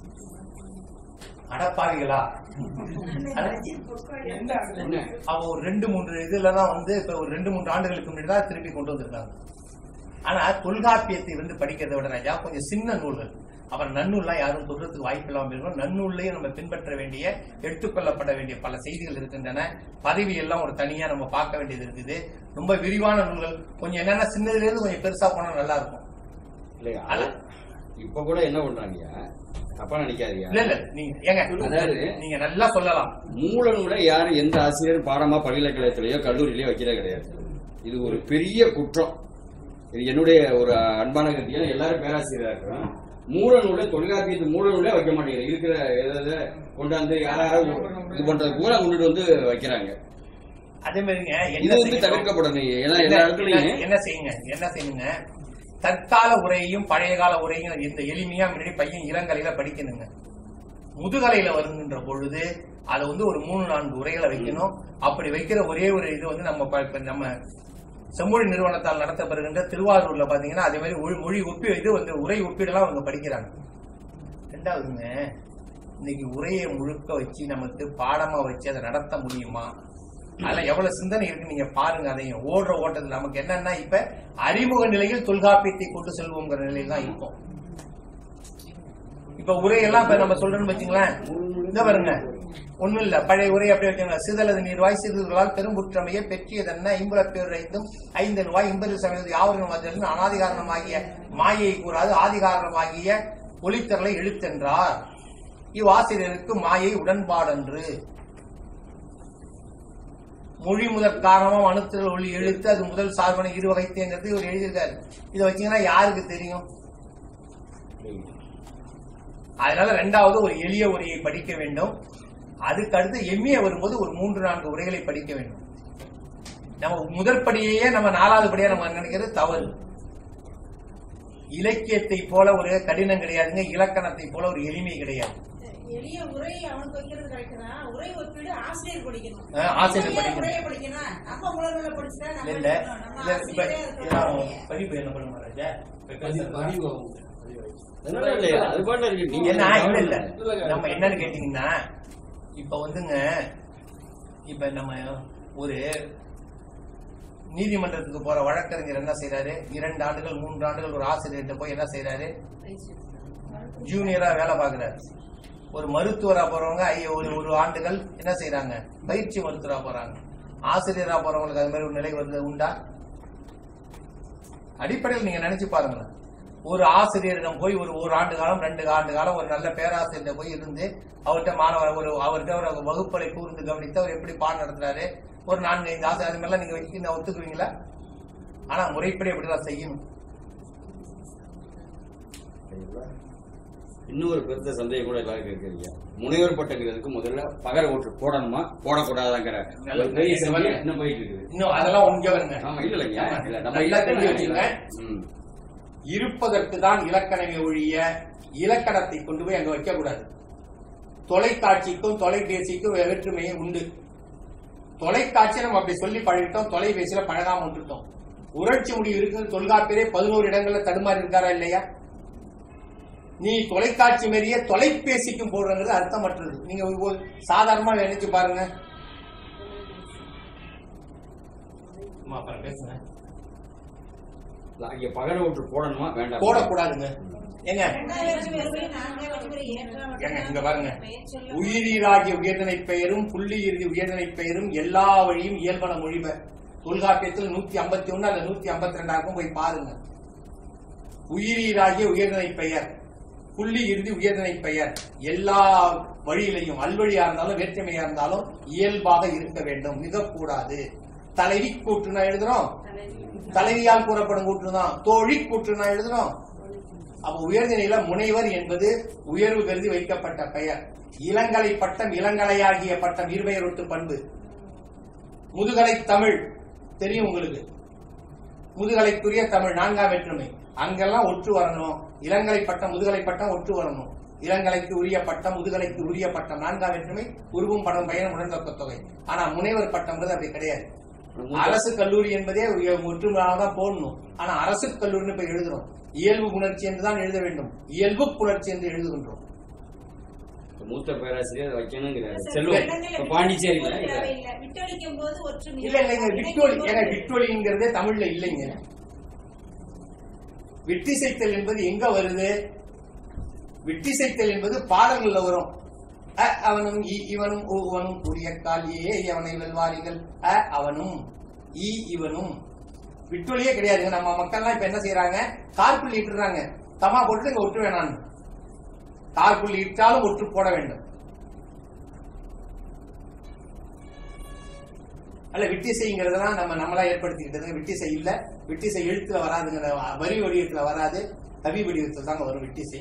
அடப்பாவிகளா அட- எந்த என்ன அவ ஒரு ரெண்டு மூன்று இதுல தான் வந்து இப்ப ஒரு ரெண்டு மூன்று ஆண்டுகளுக்கு முன்னாடி தான் திருப்பி கொண்டு வந்திருக்காங்க ஆனா தொல்காப்பியத்தை வந்து படிக்கிறதை விட ராஜா கொஞ்சம் சின்ன நூல்கள் அப்புறம் நன்னூல்லாம் யாரும் சொல்றதுக்கு வாய்ப்பு இல்லாமல் இருக்கும் நன்னூல்லையும் நம்ம பின்பற்ற வேண்டிய எடுத்துக்கொள்ளப்பட வேண்டிய பல செய்திகள் இருக்கின்றன பதவி எல்லாம் ஒரு தனியா நம்ம பார்க்க வேண்டியது இருக்குது ரொம்ப விரிவான நூல்கள் கொஞ்சம் என்னன்னா சின்னதுல இருந்து கொஞ்சம் பெருசா போனா நல்லா இருக்கும் இல்லையா அது இப்ப கூட என்ன பண்றாங்கய்யா தப்பா நினைக்காதீங்க இல்ல இல்ல நீங்க ஏங்க அதாவது நீங்க நல்லா சொல்லலாம் மூல நூலை யாரும் எந்த ஆசிரியர் பாடமா பல்கலைக்கழகத்திலேயோ கல்லூரியிலேயோ வைக்கிறது கிடையாது இது ஒரு பெரிய குற்றம் இது என்னுடைய ஒரு அன்பான கருத்தியா எல்லாரும் பேராசிரியரா இருக்கிறோம் மூல நூலை தொல்காப்பியத்து மூல நூலே வைக்க மாட்டேங்கிறாங்க இருக்கிற எதாவது கொண்டாந்து யாராவது இது பண்றது பூரா கொண்டுட்டு வந்து வைக்கிறாங்க அதே மாதிரிங்க இது என்ன வந்து செய்யணும்? தவிர்க்கப்படணும் ஏன்னா என்ன- எல்லா இடத்துலயும் என்ன- என்ன செய்யுங்க என்ன செய்யுங்க தற்கால உரையையும் பழைய கால உரையும் இந்த எளிமையா முன்னாடி பையன் இளங்கலையில படிக்கணுங்க முதுகலையில வருகின்ற பொழுது அதை வந்து ஒரு மூணு நான்கு உரைகளை வைக்கணும் அப்படி வைக்கிற ஒரே ஒரு இது வந்து நம்ம ப- இப்ப நம்ம செம்மொழி நிறுவனத்தால் நடத்தப்படுகின்ற திருவாரூர்ல பாத்தீங்கன்னா அதே மாதிரி ஒழி- மொழி ஒப்பி இது வந்து உரை ஒப்பீடெல்லாம் அவங்க படிக்கிறாங்க ரெண்டாவதுங்க இன்னைக்கு உரையை முழுக்க வச்சு நமக்கு பாடமா வச்சு அதை நடத்த முடியுமா அதெல்லாம் எவ்வளவு சிந்தனை இருக்கு நீங்க பாருங்க அதையும் ஓடுற ஓட்டத்துல நமக்கு என்னன்னா இப்ப அறிமுக நிலையில் தொல்காப்பியத்தை கொண்டு செல்வோங்கிற நிலையில் தான் இருக்கும் இப்ப உரையெல்லாம் இப்ப நம்ம சொல்றோம்னு வச்சுங்களேன் இந்த பாருங்க ஒண்ணும் இல்ல பழைய உரை அப்படி வச்சுங்க சிதலது நீர்வாய் சிறுகளால் பெரும்புற்றமைய பெற்றியதென்ன ஐம்புலப் பேர் ஐந்தும் ஐந்து வாய் இம்பது சமயத்து யாவரும் வந்தது அனாதிகாரணமாகிய மாயை கூறாது ஆதிகாரணமாகிய ஒளித்தரலை எழுத்தென்றார் இவ்வாசிரியருக்கு மாயை உடன்பாடன்று மொழி முதற் காரணமா அணுத்தல் ஒளி எழுத்து அது முதல் சார்பன இரு வகைத்தேங்கிறது இவர் எழுதியிருக்காரு இதை வச்சீங்கன்னா யாருக்கு தெரியும் அதனால ரெண்டாவது ஒரு எளிய உரையை படிக்க வேண்டும் அதுக்கு அடுத்து எம்ஏ வரும்போது ஒரு மூன்று நான்கு உரைகளை படிக்க வேண்டும் நம்ம முதல் படியையே நம்ம நாலாவது படியா நம்ம நினைக்கிறது தவறு இலக்கியத்தை போல ஒரு கடினம் கிடையாதுங்க இலக்கணத்தை போல ஒரு எளிமை கிடையாது எளிய உரை அவனுக்கு வைக்கிறது கரெக்ட் தான் உரை ஒப்பீடு ஆசிரியர் படிக்கணும் ஆ, ஆசிரியர் நம்ம ஏன் படிக்கணும். உரையை படிக்கணும் நம்ம உலகில் படிச்சுட்டா நம்ம இல்ல படிக்கணும். நம்ம இல்ல இப்ப ஆசிரியரே இதெல்லாம் இருக்கணும் படிப்பு என்ன பண்ணுமா ராஜா இப்ப பேசுறது. அதனால இல்லையா அது பாட்டு இருக்கு நீங்க என்ன இல்ல இல்ல நம்ம என்னன்னு கேட்டீங்கன்னா இப்ப வந்துங்க இப்ப நம்ம ஒரு நீதிமன்றத்துக்கு போற வழக்கறிஞர் என்ன செய்யறாரு இரண்டு ஆண்டுகள் மூன்று ஆண்டுகள் ஒரு ஆசிரியர்கிட்ட போய் என்ன செய்யறாரு ஜூனியரா வேலை பார்க்கறாரு ஒரு மருத்துவரா போறவங்க ஐய ஒரு ஒரு ஆண்டுகள் என்ன செய்யறாங்க பயிற்சி மருத்துவரா போறாங்க ஆசிரியரா போறவங்களுக்கு அது மாதிரி ஒரு நிலை வந்து உண்டா அடிப்படையில் நீங்க நினைச்சு பாருங்களேன் ஒரு ஆசிரியரிடம் போய் ஒரு ஒரு ஆண்டு காலம் ரெண்டு ஆண்டு காலம் ஒரு நல்ல பேராசிரியர்கிட்ட போய் இருந்து அவர்கிட்ட மாணவர் ஒரு அவர்கிட்ட ஒரு வகுப்பறை கூர்ந்து கவனித்து அவர் எப்படி பாடம் நடத்துறாரு ஒரு நான்கு ஐந்து ஆசிரியர் அது மாதிரிலாம் நீங்க வச்சு ஒத்துக்குவீங்களா ஆனா முறைப்படி அப்படிதான் செய்யணும் சரிங்களா? இன்னொரு பெருத்த சந்தேகம் கூட எல்லாருக்கும் இருக்கிறீங்க முனைவர் பட்டங்கிறதுக்கு முதல்ல பகர ஓட்டு போடணுமா போடக்கூடாதாங்கிற நல்ல ஒரு பெரிய நல்ல சந்தேகம் இன்னும் போயிட்டு இருக்குது இன்னும் அதெல்லாம் ஒன்று வருங்க ஆமா இல்ல இல்லைங்க இல்ல நம்ம நல்லா தெரிஞ்சு இலக்கணம் வச்சுங்க. ம். இருப்பதற்கு தான் இலக்கணமே ஒழிய இலக்கணத்தை கொண்டு போய் அங்க வைக்க கூடாது தொலைக்காட்சிக்கும் தொலைபேசிக்கும் வேற்றுமையே உண்டு தொலைக்காட்சி நம்ம அப்படி சொல்லி பழகிட்டோம் தொலைபேசியில பழகாம விட்டுட்டோம் உணர்ச்சி முடிவு இருக்குது தொல்காப்பியரே பதினோரு இடங்கள்ல தடுமாறி இருக்காரா இல்லையா நீ தொலைக்காட்சி மாரியே தொலைபேசிக்கும் போடுறது அர்த்தமற்றது நீங்க ஒரு சாதாரணமா நினைச்சு பாருங்க அம்மா, அப்புறம் பேசுங்க இங்க பகர ஓட்டு போடணுமா வேண்டாம் போடக்கூடாதுங்க ஏங்க ரெண்டாயிரத்தி இருபது நான்காயிரத்தி இருபது ஏற்றம் ஏங்க, இங்க பாருங்க. பெயர் சொல்ல உயிரீராகிய உயர்தனை பெயரும் புள்ளி இறுதி உயர்தனை பெயரும் எல்லா வழியும் இயல்பன மொழிப தொல்காப்பியத்தில் நூத்தி ஐம்பத்தி ஒண்ணு அல்ல நூத்தி ஐம்பத்தி ரெண்டாக்கும் போய் பாருங்க உயிரீராகிய உயர்தனை பெயர் புள்ளி இறுதி உயர்தனை பெயர் எல்லா வழியிலையும் அல்வழியா இருந்தாலும் வேற்றுமையா இருந்தாலும் இயல்பாக இருக்க வேண்டும் மிகக்கூடாது தலைவி கூற்றுனா எழுதுறோம் தலைவியால் கூறப்படும் கூற்று தான் தோழி கூற்றுனா எழுதுறோம் அப்ப உயர்நிலையில முனைவர் என்பது உயர்வு கருதி வைக்கப்பட்ட பெயர் இளங்கலை பட்டம் இளங்கலையாகிய பட்டம் இருபெயரொட்டு பண்பு முதுகலை தமிழ் தெரியும் உங்களுக்கு முதுகலைக்குரிய தமிழ் நான்காம் வேற்றுமை அங்கெல்லாம் ஒற்று வரணும் இளங்கலை பட்டம் முதுகலை பட்டம் ஒற்று வரணும் இளங்கலைக்கு உரிய பட்டம் முதுகலைக்கு உரிய பட்டம் நான்காம் வேற்றுமை உருவும் படம் பயணம் உடன்தொக்க தொகை ஆனா முனைவர் பட்டம்ன்றது அப்படி கிடையாது அரசு கல்லூரி என்பதே ஒற்றுமையாக தான் போடணும் ஆனா அரசு கல்லூரின்னு இப்ப எழுதுறோம் இயல்பு புணர்ச்சி என்று தான் எழுத வேண்டும் இயல்பு புணர்ச்சி என்று எழுதுகின்றோம் மூத்த பேராசிரியர் வைக்கணுங்கிறாரு சார், செல்வம் இடங்கள்ல இப்ப பாண்டிச்சேரியில விட்டு தேவையில்லை. விட்டொழிக்கும் போது ஒற்றுமை இல்ல இல்லைங்க விட்டொலி ஏன்னா விட்டொலிங்கிறதே தமிழ்ல இல்லைங்க விட்டிசைத்தல் என்பது எங்க வருது விட்டிசைத்தல் என்பது பாடல்கள்ல வரும் அ அவனும் இ இவனும் உ இவனும் கூடிய கால் ஏ அவனை வெல்வாரிகள் அ அவனும் இ இவனும் விட்டொலியே கிடையாதுங்க நம்ம மக்கள்லாம் இப்ப என்ன செய்யறாங்க கார்புள்ளி இட்டுறாங்க தமா போட்டு இங்க ஒட்டு வேணான்னு கார்புள்ளி இட்டாலும் ஒட்டு போட வேண்டும் அல்ல விட்டிசைங்கிறதெல்லாம் நம்ம நம்மளா ஏற்படுத்திக்கிட்டது விட்டிசை இல்ல விட்டிசை எழுத்துல வராதுங்க அந்த வரி வடிவத்துல வராது கவி வடிவத்துல தாங்க வரும் விட்டிசை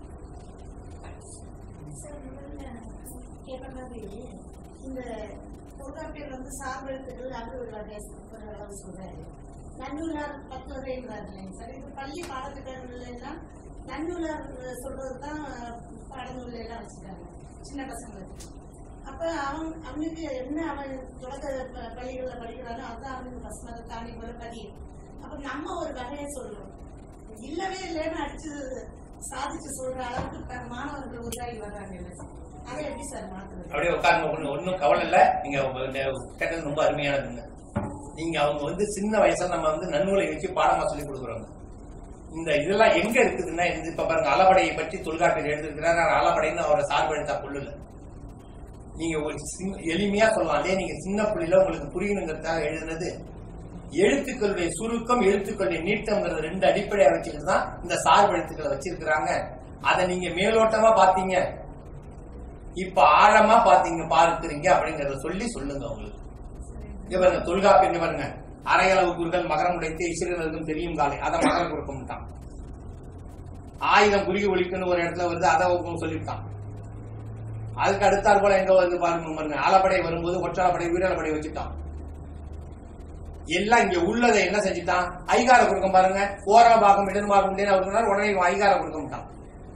சார், முதல்ல கேட்ட மாதிரி இந்த தொல்காப்பியர் வந்து சார்பு எழுத்துக்கள் அலுவலக சொல்றாரு நன்னூலார் பத்துவரைங்கிறாரு இல்லைங்க சார் இது பள்ளி பாடத்திட்டங்கள்ல எல்லாம் நன்னூலார் சொல்றது தான் பாடநூல்ல எல்லாம் வச்சுட்டாங்க சின்ன பசங்களுக்கு அப்ப அவன் அவனுக்கு என்ன அவன் தொடக்க ப- பள்ளிகள்ல படிக்கிறானோ அதுதான் அவனுக்கு பசங்க தாண்டி போல பதியும் அப்ப நம்ம ஒரு வகையை சொல்றோம் இல்லவே இல்லைன்னு அடிச்சு சாதிச்சு சொல்ற அளவுக்கு த- மாணவர்கள் உருவாகி வர்றாங்க இல்ல சார்? அதை எப்படி சார் மாத்துறது அப்படியே உட்காருங்க ஒண்ணு ஒன்னும் கவலை இல்ல நீங்க உங்க- இந்த கேட்டது ரொம்ப அருமையானதுங்க நீங்க அவங்க வந்து சின்ன வயசுல நம்ம வந்து நன்னூலை வச்சு பாடமா சொல்லி கொடுக்குறோங்க இந்த இதெல்லாம் எங்க இருக்குதுன்னா இது இப்ப பாருங்க அளவடையை பற்றி தொல்காப்பியர் எழுதிருக்கிறார் ஆனா அளவடைன்னு அவரை சார்பெழுத்தா கொள்ளுல நீங்க ஒரு சின்ன- எளிமையா சொல்லலாம் அதே நீங்க சின்ன புள்ளில உங்களுக்கு புரியணுங்கிறதுக்காக எழுதுனது எழுத்துக்களுடைய சுருக்கம் எழுத்துக்களுடைய நீட்டம்ங்கிறது ரெண்டு அடிப்படையா வச்சுக்கிட்டு தான் இந்த சார்பு எழுத்துக்களை வச்சிருக்கிறாங்க அதை நீங்க மேலோட்டமா பாத்தீங்க இப்ப ஆழமா பாத்தீங்க பார்க்கிறீங்க அப்படிங்கறத சொல்லி சொல்லுங்க உங்களுக்கு இங்க பாருங்க தொல்காப்பியம் இங்க பாருங்க அரையளவு குறுகள் மகரம் உடைத்து இசிறுகளுக்கும் தெரியும் காலை அதை மகரம் கொடுக்கமாட்டான் ஆயுதம் குறுகி ஒழிக்குன்னு ஒரு இடத்துல வருது அதை அவங்க சொல்லிவிட்டான் அதுக்கு அடுத்தாற் போல எங்க வந்து பாருங்க பாருங்க ஆலப்படை வரும்போது ஒற்றாலப்படை வீரலப்படை வச்சுட்டான் எல்லாம் இங்க உள்ளதை என்ன செஞ்சுட்டான் ஐகார குறுக்கம் பாருங்க ஓரள பாகம் இடன்பாகம் இல்லைன்னு அவர் சொன்னார் உடனே இவன் ஐகார குறுக்கம்ட்டான்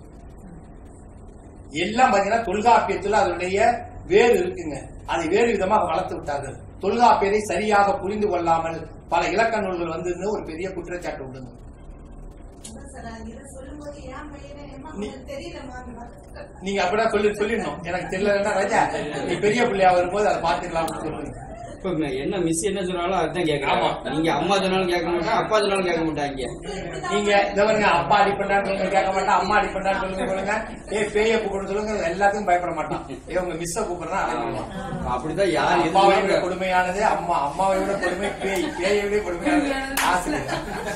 எல்லாம் பாத்தீங்கன்னா தொல்காப்பியத்துல அதனுடைய வேறு இருக்குங்க அதை வேறு விதமாக வளர்த்து விட்டார்கள் தொல்காப்பியரை சரியாக புரிந்து கொள்ளாமல் பல இலக்கண நூல்கள் வந்து ஒரு பெரிய குற்றச்சாட்டு உண்டுங்க அதான் சார் அது இதை சொல்லும்போது என் பையனே ஏம்மா நீ- உங்களுக்கு தெரியலமா நீங்க அப்படிதான் சொல்லி சொல்லிடணும் எனக்கு தெரியலன்னா ராஜா நீ பெரிய பிள்ளையா வரும்போது அதை பாத்துக்கலாம் சொல்லுங்க இப்ப என்ன மிஸ் என்ன சொன்னாலும் அதுதான் ஆமா. கேட்கறாங்க நீங்க அம்மா சொன்னாலும் கேட்க மாட்டாங்க அப்பா சொன்னாலும் கேட்க மாட்டாங்க நீங்க இந்த பாருங்க அப்பா அடிப்பண்டான்னு சொல்லுங்க கேட்க மாட்டான் அம்மா அடிப்பண்டான்னு சொல்லுங்க சொல்லுங்க ஏ பேய கூப்பிட சொல்லுங்க எல்லாத்துக்கும் பயப்பட மாட்டான் ஏ உங்க மிஸ்ஸ கூப்பிடுறா அடங்கிடுவான் அப்படிதான் யார் எது அப்பாவை விட சொன்னாலும் கொடுமையானது அம்மா அம்மாவை விட கொடுமை பேய் பேயை விட கொடுமையானது ஆசிரியர்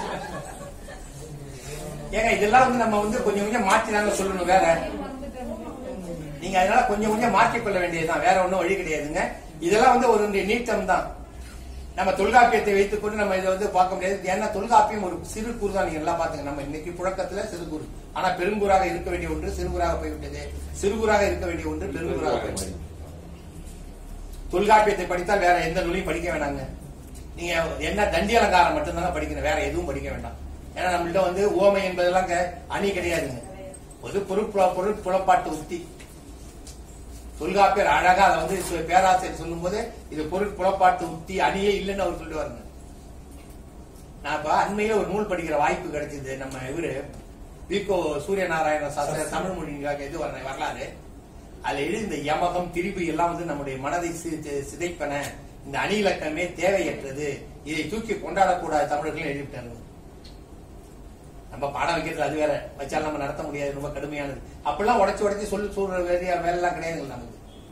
ஏங்க இதெல்லாம் வந்து நம்ம வந்து கொஞ்சம் கொஞ்சம் மாற்றி தாங்க சொல்லணும் வேற நீங்க அதனால கொஞ்சம் கொஞ்சம் மாற்றிக்கொள்ள வேண்டியதுதான் வேற ஒண்ணும் வழி கிடையாதுங்க இதெல்லாம் வந்து ஒரு நீட்டம் தான் நம்ம தொல்காப்பியத்தை வைத்துக்கொண்டு நம்ம இதை வந்து பார்க்க முடியாது ஏன்னா தொல்காப்பியம் ஒரு சிறு கூறு தான் நீங்க எல்லாம் பாத்துங்க நம்ம இன்னைக்கு புழக்கத்துல சிறு கூறு ஆனா பெருங்கூறாக இருக்க வேண்டிய ஒன்று சிறுகூறாக போய்விட்டது சிறுகூறாக இருக்க வேண்டிய ஒன்று பெருங்கூறாக போய்விட்டது தொல்காப்பியத்தை படித்தால் வேற எந்த நூலையும் படிக்க வேணாங்க நீங்க என்ன தண்டி அலங்காரம் மட்டும்தாங்க படிக்கணும் வேற எதுவும் படிக்க வேண்டாம் ஏன்னா நம்மள்ட்ட வந்து ஓமை என்பதெல்லாம் க- அணி கிடையாதுங்க ஒரு பொருட்புல பொருட்புலப்பாட்டு உத்தி தொல்காப்பியர் அழகா அதை வந்து சு- பேராசிரியர் சொல்லும் போது இது பொருட்புலப்பாட்டு உத்தி அணியே இல்லைன்னு அவர் சொல்லுவாருங்க நான் இப்ப அண்மையில ஒரு நூல் படிக்கிற வாய்ப்பு கிடைச்சது நம்ம இவரு விகோ சூரியநாராயண சாஸ்திர தமிழ் மொழி இது வர- வரலாறு அதுல எழுதி இந்த யமகம் திரிபு எல்லாம் வந்து நம்முடைய மனதை சி- சி- சிதைப்பன இந்த அணி இலக்கணமே தேவையற்றது இதை தூக்கி கொண்டாடக்கூடாது தமிழர்கள் எழுதிவிட்டாங்க நம்ம பாடம் வைக்கிறது அது வேற வச்சாலும் நம்ம நடத்த முடியாது ரொம்ப கடுமையானது அப்பெல்லாம் உடைச்சு உடைச்சு சொல்லி சொல்ற வேலையா வேலைலாம் கிடையாது நமக்கு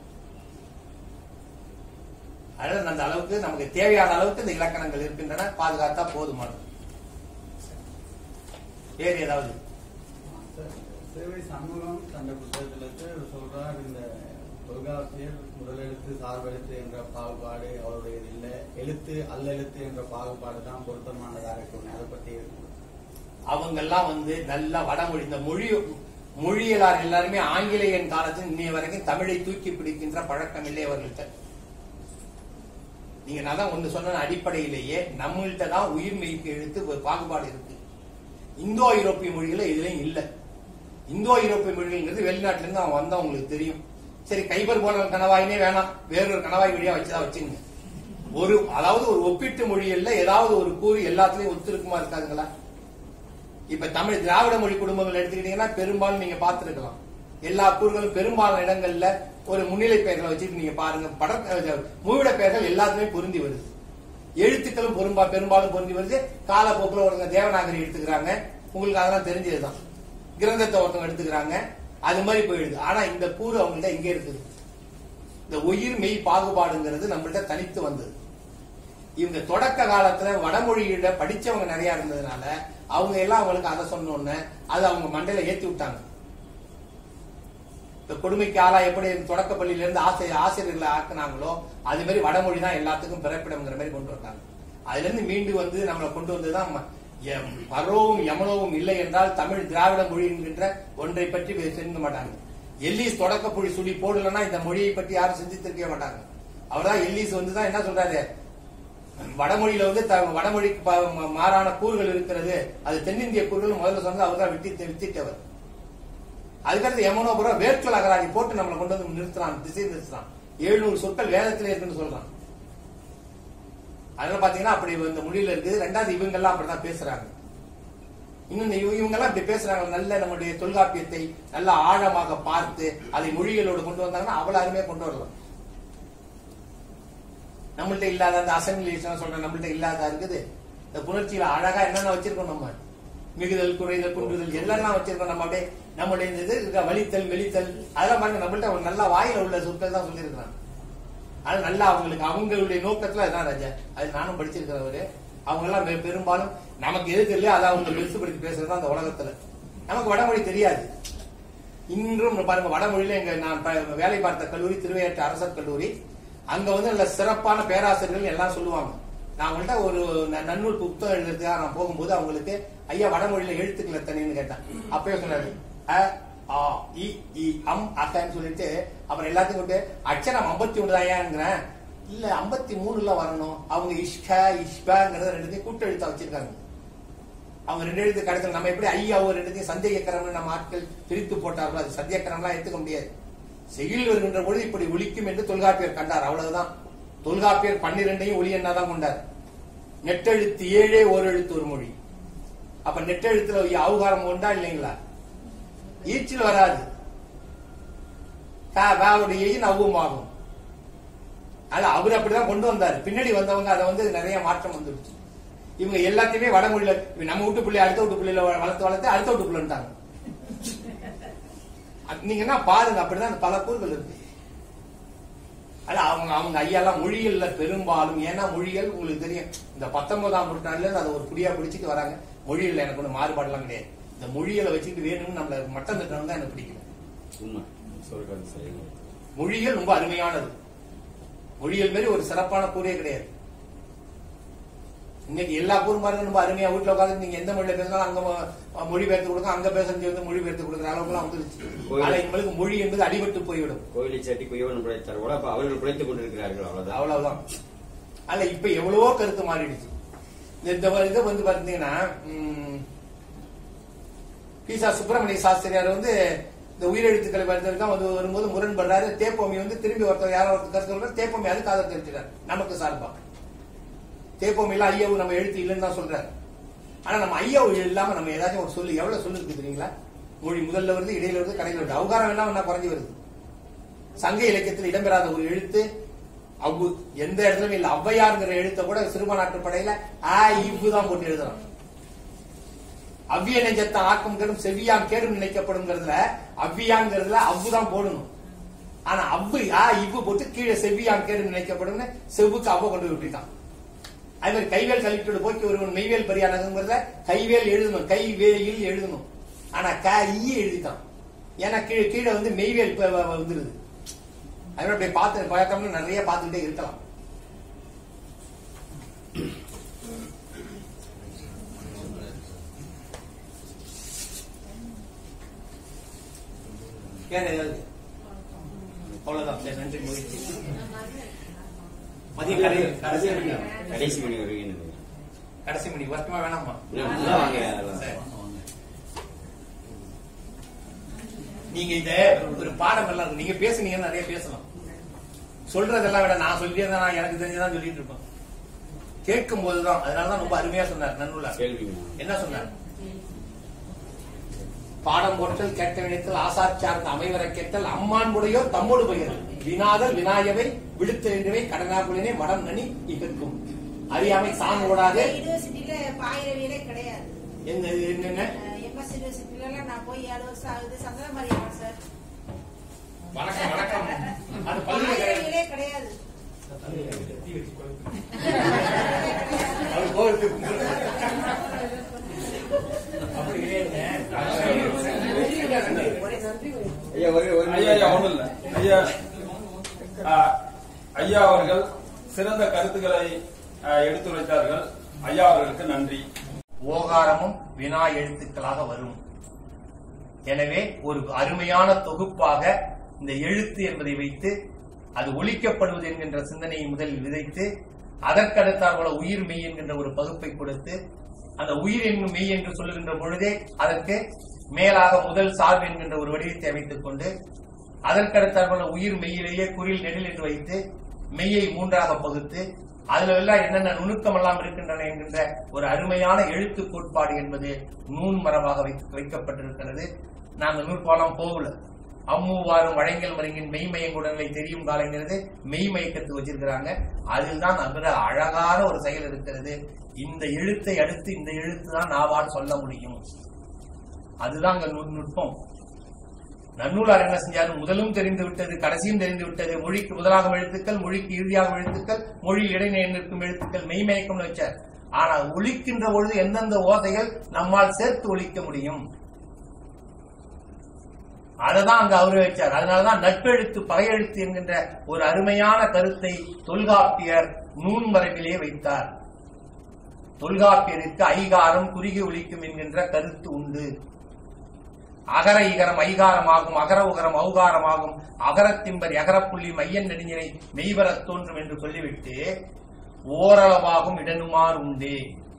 அதனால அந்த அளவுக்கு நமக்கு தேவையான அளவுக்கு இந்த இலக்கணங்கள் இருக்கின்றன பாதுகாத்தா போதுமானது வேறு ஏதாவது சேவை சண்முகம் தந்த புத்தகத்துல சொல்றார் இந்த தொல்காப்பியர் முதலெழுத்து சார்பெழுத்து என்ற பாகுபாடு அவருடைய இல்லை எழுத்து அல்லெழுத்து என்ற பாகுபாடு தான் பொருத்தமானதாக இருக்கும் அதை பத்தி அவங்கெல்லாம் வந்து நல்லா வடமொழி இந்த மொழி மொழியலார் எல்லாருமே ஆங்கிலேயன் காலத்தில் இன்னைய வரைக்கும் தமிழை தூக்கி பிடிக்கின்ற பழக்கம் இல்லை அவர்கள்ட்ட நீங்க நான் தான் ஒண்ணு சொன்ன அடிப்படையிலேயே நம்மள்ட்ட தான் உயிர் மெய்க்கு எழுத்து ஒரு பாகுபாடு இருக்கு இந்தோ ஐரோப்பிய மொழிகள இதுலயும் இல்ல இந்தோ ஐரோப்பிய மொழிகள்ங்கிறது வெளிநாட்டுல இருந்து அவன் வந்தா உங்களுக்கு தெரியும் சரி கைபர் போன கணவாயினே வேணாம் வேறொரு கணவாய் வழியா வச்சுதான் வச்சுங்க ஒரு அதாவது ஒரு ஒப்பீட்டு மொழிகள்ல ஏதாவது ஒரு கூறு எல்லாத்துலயும் ஒத்துருக்குமா இருக்காதுங்களா இப்ப தமிழ் திராவிட மொழி குடும்பங்கள் எடுத்துக்கிட்டீங்கன்னா பெரும்பாலும் நீங்க பார்த்திருக்கலாம் எல்லா கூறுகளும் பெரும்பாலான இடங்கள்ல ஒரு முன்னிலை பெயர்களை வச்சுட்டு நீங்க பாருங்க பட மூவிட பெயர்கள் எல்லாத்துலயுமே பொருந்தி வருது எழுத்துக்களும் பெரும்பா பெரும்பாலும் பொருந்தி வருது காலப்போக்கில் ஒருத்தங்க தேவநாகரி எடுத்துக்கிறாங்க உங்களுக்கு அதெல்லாம் தெரிஞ்சதுதான் கிரந்தத்தை ஒருத்தவங்க எடுத்துக்கிறாங்க அது மாதிரி போயிடுது ஆனா இந்த கூறு அவங்கள்ட்ட இங்க இருக்குது இந்த உயிர் மெய் பாகுபாடுங்கிறது நம்மள்ட்ட தனித்து வந்தது இவங்க தொடக்க காலத்துல வடமொழியில படிச்சவங்க நிறைய இருந்ததுனால அவங்க எல்லாம் அவங்களுக்கு அதை சொன்னோன்னு அது அவங்க மண்டையில ஏத்தி விட்டாங்க இந்த கொடுமைக்கு ஆளா எப்படி தொடக்க பள்ளியில இருந்து ஆசிரியர் ஆசிரியர்களை ஆக்குனாங்களோ அது மாதிரி வடமொழி தான் எல்லாத்துக்கும் பிறப்பிடம்ங்கிற மாதிரி கொண்டு வந்தாங்க அதுல இருந்து மீண்டு வந்து நம்மளை கொண்டு வந்ததுதான் ம- எம் பரோவும் யமனோவும் இல்லை என்றால் தமிழ் திராவிட மொழி என்கின்ற ஒன்றை பற்றி வே- சிந்திக்க மாட்டாங்க எல்லீஸ் தொடக்க புள்ளி சுழி போடலன்னா இந்த மொழியை பற்றி யாரும் சிந்தித்திருக்கவே மாட்டாங்க அவர்தான் எல்லீஸ் வந்து தான் என்ன சொல்றாரு வடமொழியில வந்து த- வடமொழிக்கு ப- ம- மாறான கூறுகள் இருக்கிறது அது தென்னிந்திய கூறுகள் முதல்ல சொன்னது அவர் தான் விட்டி வித்திட்டவர் அதுக்கடுத்து யமுனோபுரம் வேர்ச்சொல் அகராதி போட்டு நம்மளை கொண்டு வந்து நிறுத்துறான் திசை நிறுத்துறான் எழுநூறு சொற்கள் வேதத்திலே இருக்குன்னு சொல்றான் அதனால பாத்தீங்கன்னா அப்படி இந்த மொழியில இருக்குது ரெண்டாவது இவங்க எல்லாம் அப்படிதான் பேசுறாங்க இன்னும் இவங்க எல்லாம் இப்படி பேசுறாங்க நல்ல நம்முடைய தொல்காப்பியத்தை நல்ல ஆழமாக பார்த்து அதை மொழிகளோடு கொண்டு வந்தாங்கன்னா அவ்வளவு அருமையா கொண்டு வரலாம் நம்மள்ட்ட இல்லாத அந்த அசம்பிளேஷன் சொல்ற நம்மள்ட்ட இல்லாத இருக்குது இந்த புணர்ச்சியில அழகா என்னென்ன வச்சிருக்கோம் நம்ம மிகுதல் குறைதல் குன்றுதல் எல்லாம் வச்சிருக்கோம் நம்ம அப்படியே நம்மளுடைய இந்த இது இருக்க வலித்தல் வெளித்தல் அதெல்லாம் பாருங்க நம்மள்ட்ட ஒரு நல்ல வாயில உள்ள சொற்கள் தான் சொல்லியிருக்கிறாங்க அது நல்லா அவங்களுக்கு அவங்களுடைய நோக்கத்துல அதான் ராஜா அது நானும் படிச்சிருக்கிறவரு அவங்க எல்லாம் பெ- பெரும்பாலும் நமக்கு எது தெரியல அதை அவங்க பெருசுபடுத்தி பேசுறது அந்த உலகத்துல நமக்கு வடமொழி தெரியாது இன்றும் பாருங்க வடமொழியில எங்க நான் ப- வேலை பார்த்த கல்லூரி திருவையாற்று அரசர் கல்லூரி அங்க வந்து நல்ல சிறப்பான பேராசிரியர்கள் எல்லாம் சொல்லுவாங்க நான் அவங்கள்ட்ட ஒரு ந- நன்னூல் புத்தகம் எழுதுறதுக்காக நான் போகும்போது அவங்களுக்கு ஐயா வடமொழியில எழுத்துக்கள் எத்தனைன்னு கேட்டேன் அப்பவே சொன்னாரு அ ஆ இ இ அம் அக்கன்னு சொல்லிட்டு அப்புறம் எல்லாத்தையும் விட்டு அச்சரம் ஐம்பத்தி ஒன்று தாயாங்கிறேன் இல்ல ஐம்பத்தி மூணுல வரணும் அவங்க இஷ்க இஷ்பங்கிறத ரெண்டுத்தையும் கூட்டெழுத்தா வச்சிருக்காங்க அவங்க ரெண்டு எழுத்து கிடைச்சல் நம்ம எப்படி ஐயாவோ ரெண்டுத்தையும் சந்தேகக்கரம்னு நம்ம ஆட்கள் பிரித்து போட்டார்களோ அது சந்தேகக்கரம்லாம் எடுத்துக்க முடியாது செய்யுள் வருகின்ற பொழுது இப்படி ஒலிக்கும் என்று தொல்காப்பியர் கண்டார் அவ்வளவுதான் தொல்காப்பியர் பன்னிரெண்டையும் ஒலி தான் கொண்டார் நெட்டெழுத்து ஏழே ஒரு எழுத்து ஒரு மொழி அப்ப நெட்டெழுத்துல அவுகாரம் உண்டா இல்லைங்களா ஈற்றில் வராது க, வ உடைய நவ்வும் ஆகும் அது அவர் அப்படிதான் கொண்டு வந்தாரு பின்னாடி வந்தவங்க அதை வந்து நிறைய மாற்றம் வந்துருச்சு இவங்க எல்லாத்தையுமே வடமொழியில இப்ப நம்ம வீட்டு பிள்ளை அடுத்த வீட்டு பிள்ளைல வளர்த்து வளர்த்து அடுத்த வீட்டு பிள்ளைன்ட்டாங்க அது நீங்க என்ன பாருங்க அப்படிதான் பல கூறுகள் இருக்கு அது அவங்க அவங்க ஐயாலாம் மொழிகள்ல பெரும்பாலும் ஏன்னா மொழிகள் உங்களுக்கு தெரியும் இந்த பத்தொன்பதாம் நூற்றாண்டுல இருந்து அதை ஒரு குடியா பிடிச்சிட்டு வராங்க மொழிகள்ல எனக்கு ஒண்ணு மாறுபாடுலாம் கிடையாது இந்த மொழிகளை வச்சுட்டு வேணும்னு நம்மள மட்டம் தட்டணும் தான் எனக்கு பிடிக்கும் உண்மை சொல்றது சரி மொழிகள் ரொம்ப அருமையானது மொழிகள் மாரி ஒரு சிறப்பான கூறே கிடையாது இன்னைக்கு எல்லா கூறுமாருக்கும் ரொம்ப அருமையா வீட்டுல உட்காந்து நீங்க எந்த மொழியில பேசினாலும் அங்க மொ- மொழி பெயர்த்து கொடுங்க அங்க பேசுறது வந்து மொழி பெயர்த்து கொடுக்குற அளவுக்குலாம் வந்துருச்சு ஆனா எங்களுக்கு மொழி என்பது அடிபட்டு போய்விடும் கோயிலை சட்டி குயவன் பிழைத்தார் கூட அப்ப அவர்கள் பிழைத்துக் கொண்டிருக்கிறார்கள் அவ்வளவுதான் அவ்வளவுதான் அல்ல இப்ப எவ்வளவோ கருத்து மாறிடுச்சு இந்த- இந்த வ- இது வந்து பாத்தீங்கன்னா ம், பீசா சுப்பிரமணிய சாஸ்திரியார் வந்து இந்த உயிரெழுத்துக்களை வருத்தம் வந்து வரும்போது முரண்படுறாரு தேப்போமி வந்து திரும்பி ஒருத்தர் யாரோ ஒருத்தர் கருத்து சொல்றாரு தேப்போமி அதுக்கு ஆதரவு தெரிவிக்கிறார் நமக்கு சார்பா தேப்போமி எல்லாம் ஐயாவு நம்ம எழுத்து இல்லைன்னு தான் சொல்றாரு ஆனா நம்ம ஐயாவு இல்லாம நம்ம ஏதாச்சும் ஒரு சொல்லு எவ்வளவு சொல்லு இருக்கு தெரியுங்களா மொழி முதல்ல வருது இடையில வருது கடையில வருது அவகாரம் எல்லாம் என்ன குறைஞ்சு வருது சங்க இலக்கியத்தில் இடம்பெறாத ஒரு எழுத்து அவ்வு எந்த இடத்துலயும் இல்ல ஔவையாருங்கிற எழுத்த கூட சிறுபான்மையாற்று படையில ஆ இவ்வு தான் போட்டு எழுதுறான் அவ்விய நெஞ்சத்தான் ஆக்கம் கெடும் செவ்வியாம் கேடும் நினைக்கப்படுங்கிறதுல அவ்வியாங்கிறதுல அவ்வு தான் போடணும் ஆனா அவ்வு ஆ இவ்வு போட்டு கீழே செவ்வியாம் கேடும் நினைக்கப்படும்னு செவ்வுக்கு அவ்வ கொண்டு போய் விட்டுருக்கான் அதே மாதிரி கைவேல் கழித்தோடு போக்கி ஒருவன் மெய்வேல் பரியானதுங்கிறத கைவேல் எழுதணும் கைவேலில் எழுதணும் ஆனா க ஈ எழுதிட்டான் ஏன்னா கீழே கீழே வந்து மெய்வேல் இப்ப வ- வ- வந்துருது அதனால அப்படியே பார்த்து பார்த்தோம்னா நிறைய பார்த்துக்கிட்டே இருக்கலாம் வேற ஏதாவது அவ்வளவுதான் சரி, நன்றி மகிழ்ச்சி மதிய கடை கடைசி மணி கடைசி மணி வருகிறேன் கடைசி மணி வருத்தமா வேணாமா வாங்க சரி. நீங்க இத ஒரு பாடம் எல்லாம் இருக்கு. நீங்க பேசுனீங்கன்னா நிறைய பேசலாம் சொல்றதெல்லாம் விட நான் சொல்லிட்டே தான் நான் எனக்கு தெரிஞ்சதான் சொல்லிட்டு இருப்பேன் கேட்கும் போதுதான் அதனாலதான் ரொம்ப அருமையா சொன்னார் நன்னுலா கேள்வி என்ன சொன்னார் பாடம் போட்டல் கேட்ட வினைத்தல் ஆசார் சார்ந்த அமைவர கேட்டல் அம்மான் முடையோர் தம்மோடு பகிர் வினாதல் வினாயவை விடுத்தல் என்றவை கடனாகுலினை மடம் நனி இகற்கும் அறியாமை சாங் ஓடாதே யூனிவர்சிட்டியில பாயிரவியலே கிடையாது என்ன என்னென்ன எம்எஸ் யூனிவர்சிட்டில எல்லாம் நான் போய் ஏழு வருஷம் ஆகுது சந்திரமாரி சார் வணக்கம் வணக்கம் அது பல்கலைக்கழகம் பாயிரவியலே கிடையாது அது கோவிலுக்கு அப்படி இல்லைங்க ஐயா ஒரு ஒரு ஐயா ஐயா ஒண்ணும் இல்ல ஐயா ஆ, ஐயா அவர்கள் சிறந்த கருத்துக்களை ஆ, எடுத்துரைத்தார்கள் ஐயா அவர்களுக்கு நன்றி ஓகாரமும் வினா எழுத்துக்களாக வரும் எனவே ஒரு அருமையான தொகுப்பாக இந்த எழுத்து என்பதை வைத்து அது ஒழிக்கப்படுவது என்கின்ற சிந்தனையை முதலில் விதைத்து அதற்கடுத்தாற்போல உயிர் மெய் என்கின்ற ஒரு பகுப்பை கொடுத்து அந்த உயிர் என்னும் மெய் என்று சொல்லுகின்ற பொழுதே அதற்கு மேலாக முதல் சார்பு என்கின்ற ஒரு வடிவத்தை அமைத்துக் கொண்டு அதற்கடுத்தாற்போல உயிர் மெய்யிலேயே குறில் நெடில் என்று வைத்து மெய்யை மூன்றாக பகுத்து அதுல எல்லாம் என்னென்ன நுணுக்கம் எல்லாம் இருக்கின்றன என்கின்ற ஒரு அருமையான எழுத்து கோட்பாடு என்பது நூன் மரபாக வைக்க- வைக்கப்பட்டிருக்கிறது நான் அந்த நூற்பாலம் போகல அம்மூவாரும் வழங்கல் மருங்கின் மெய்மயங்குடலை தெரியும் காலங்கிறது மெய்மயக்கத்து வச்சிருக்கிறாங்க அதில் தான் அகிர அழகான ஒரு செயல் இருக்கிறது இந்த எழுத்தை அடுத்து இந்த எழுத்து தான் நாவால் சொல்ல முடியும் அதுதான் அங்க நுட்- நுட்பம் நன்னூலார் என்ன செஞ்சாரு முதலும் தெரிந்து விட்டது கடைசியும் தெரிந்து விட்டது மொழிக்கு முதலாகும் எழுத்துக்கள் மொழிக்கு இறுதியாகும் எழுத்துக்கள் மொழி இடைநிலை நிற்கும் எழுத்துக்கள் மெய்மயக்கம்னு வச்சார் ஆனா ஒலிக்கின்ற பொழுது எந்தெந்த ஓசைகள் நம்மால் சேர்த்து ஒலிக்க முடியும் அததான் அங்க அவரு வச்சார் அதனாலதான் நட்பெழுத்து பகையெழுத்து என்கின்ற ஒரு அருமையான கருத்தை தொல்காப்பியர் நூன் மரபிலே வைத்தார் தொல்காப்பியருக்கு ஐகாரம் குறுகி ஒலிக்கும் என்கின்ற கருத்து உண்டு அகர இகரம் ஐகாரமாகும் அகர உகரம் ஔகாரமாகும் அகரத்திம்பர் எகரப்புள்ளி மையன் நெடுஞ்சினை மெய்வரத் தோன்றும் என்று சொல்லிவிட்டு ஓரளவாகும் இடனுமார் உண்டே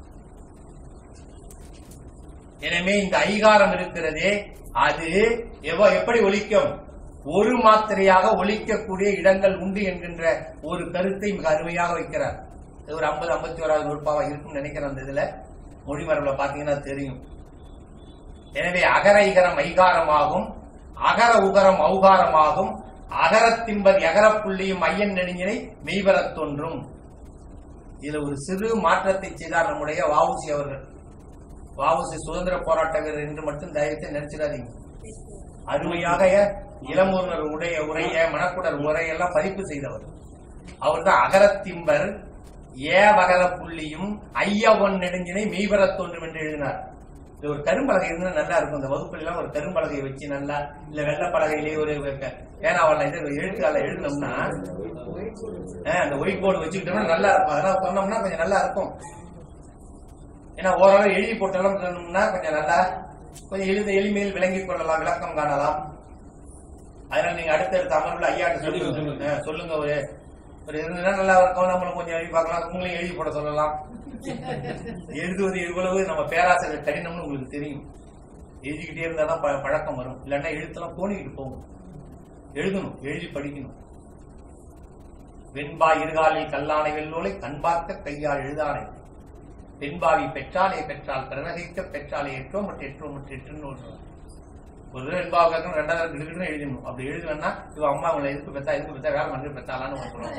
எனவே இந்த ஐகாரம் இருக்கிறதே அது எவ்வ எப்படி ஒலிக்கும் ஒரு மாத்திரையாக ஒலிக்கக்கூடிய இடங்கள் உண்டு என்கின்ற ஒரு கருத்தை மிக அருமையாக வைக்கிறார் இது ஒரு ஐம்பது ஐம்பத்தி ஓராவது நூற்பாவா இருக்கும்னு நினைக்கிறேன் அந்த இதுல மொழிமரபில் பாத்தீங்கன்னா தெரியும் எனவே அகர இகரம் ஐகாரமாகும் அகர உகரம் ஔகாரமாகும் அகரத்தின்பர் எகரப் புள்ளியும் ஐயன் நெடுஞ்சினை மெய்வரத் தோன்றும் இதுல ஒரு சிறு மாற்றத்தை செய்தார் நம்முடைய வாவுசி அவர்கள் வாவுசி சுதந்திர போராட்ட வீரர் என்று மட்டும் தயவுத்து நினைச்சிடாதீங்க அருமையாக இளமூர்னர் உடைய உரைய மணக்குடர் உரையெல்லாம் பதிப்பு செய்தவர் அவர்தான் அகரத்திம்பர் ஏ வகர புள்ளியும் ஐயவன் நெடுஞ்சினை மெய்வரத் தோன்றும் என்று எழுதினார் இது ஒரு கரும்பலகை இருந்தா நல்லா இருக்கும் இந்த வகுப்புல எல்லாம் ஒரு கரும்பலகையை வச்சு நல்லா இல்ல வெள்ளப்பலகையிலேயே ஒரு பேனாவல்ல இது எழுத்துக்கால எழுதினோம்னா ஆஹ், அந்த ஒயிட் போர்டு வச்சுக்கிட்டோம்னா நல்லா இருக்கும் அதெல்லாம் சொன்னோம்னா கொஞ்சம் நல்லா இருக்கும் ஏன்னா ஓரளவு எழுதி போட்டெல்லாம் சொன்னோம்னா கொஞ்சம் நல்லா கொஞ்சம் எளித எளிமையில் விளங்கிக் கொள்ளலாம் விளக்கம் காணலாம் அதனால நீங்க அடுத்தடுத்த அமர்வுல ஐயாட்டு சொல்லுங்க ஆஹ், சொல்லுங்க ஒரு ஒரு இருந்ததுன்னா நல்லா இருக்கும் நம்மளும் கொஞ்சம் எழுதி பார்க்கலாம் உங்களையும் எழுதி போட சொல்லலாம் எழுதுவது எவ்வளவு நம்ம பேராசிரியர் கடினம்னு உங்களுக்கு தெரியும் எழுதிக்கிட்டே இருந்தா தான் ப- பழக்கம் வரும் இல்லைன்னா எழுத்தெல்லாம் போனிக்கிட்டு போகும் எழுதணும் எழுதி படிக்கணும் வெண்பா இருகாலில் கல்லானை வெள்ளோலை கண்பார்க்க கையால் எழுதானை பெண்பாவி பெற்றாலே பெற்றால் பிறநகைக்க பெற்றாலே எட்டோ மற்ற எட்டோ மற்ற எட்டுன்னு ஒரு ஒரு தடவை வெண்பாவை கேட்கணும் ரெண்டாவது கிடுக்கிட்டு எழுதணும் அப்படி எழுதலன்னா இவ அம்மா அவங்களை எதுக்கு பெத்தா எதுக்கு பெத்தா வேலை மருந்து பெத்தாலான்னு சொல்றோம்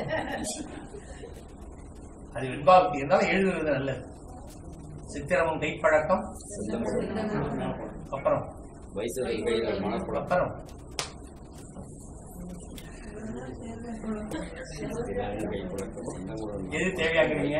அது வெண்பாவுக்கு இருந்தாலும் எழுதுறது நல்லது சித்திரமும் கைப்பழக்கம் அப்புறம் வயசு கையில் மனக்குழப்பம் அப்புறம் எது தேவையாக்குறீங்க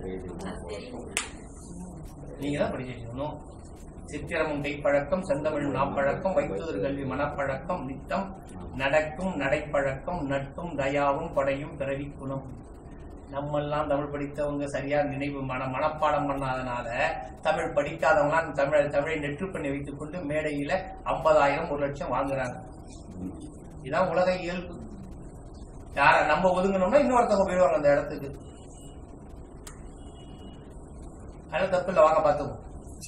நீங்க தான் படிச்சிருக்கணும் சித்திரமும் கைப்பழக்கம் செந்தமிழ் நாப்பழக்கம் வைத்துதர் கல்வி மனப்பழக்கம் நித்தம் நடக்கும் நடைப்பழக்கம் நட்டும் தயாவும் படையும் பிறவி குணம் நம்மெல்லாம் தமிழ் படித்தவங்க சரியா நினைவு மன மனப்பாடம் பண்ணாதனால தமிழ் படிக்காதவங்களாம் தமிழ் தமிழை நெற்று பண்ணி வைத்துக் கொண்டு மேடையில ஐம்பதாயிரம் ஒரு லட்சம் வாங்குறாங்க இதான் உலக இயல்பு யார நம்ம ஒதுங்கணும்னா இன்னொருத்தவங்க போயிடுவாங்க அந்த இடத்துக்கு அதனால தப்பு இல்ல வாங்க பார்த்துவோம்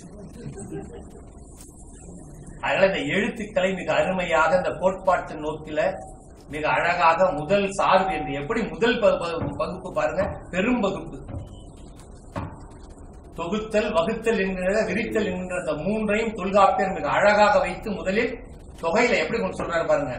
அதனால இந்த எழுத்துக்களை மிக அருமையாக இந்த கோட்பாட்டு நோக்கில மிக அழகாக முதல் சார்பு என்று எப்படி முதல் ப- ப- வகுப்பு பாருங்க பெரும் வகுப்பு தொகுத்தல் வகுத்தல் என்கிற விரித்தல் என்கிற இந்த மூன்றையும் தொல்காப்பியர் மிக அழகாக வைத்து முதலில் தொகையில எப்படி கொண்டு சொல்றாரு பாருங்க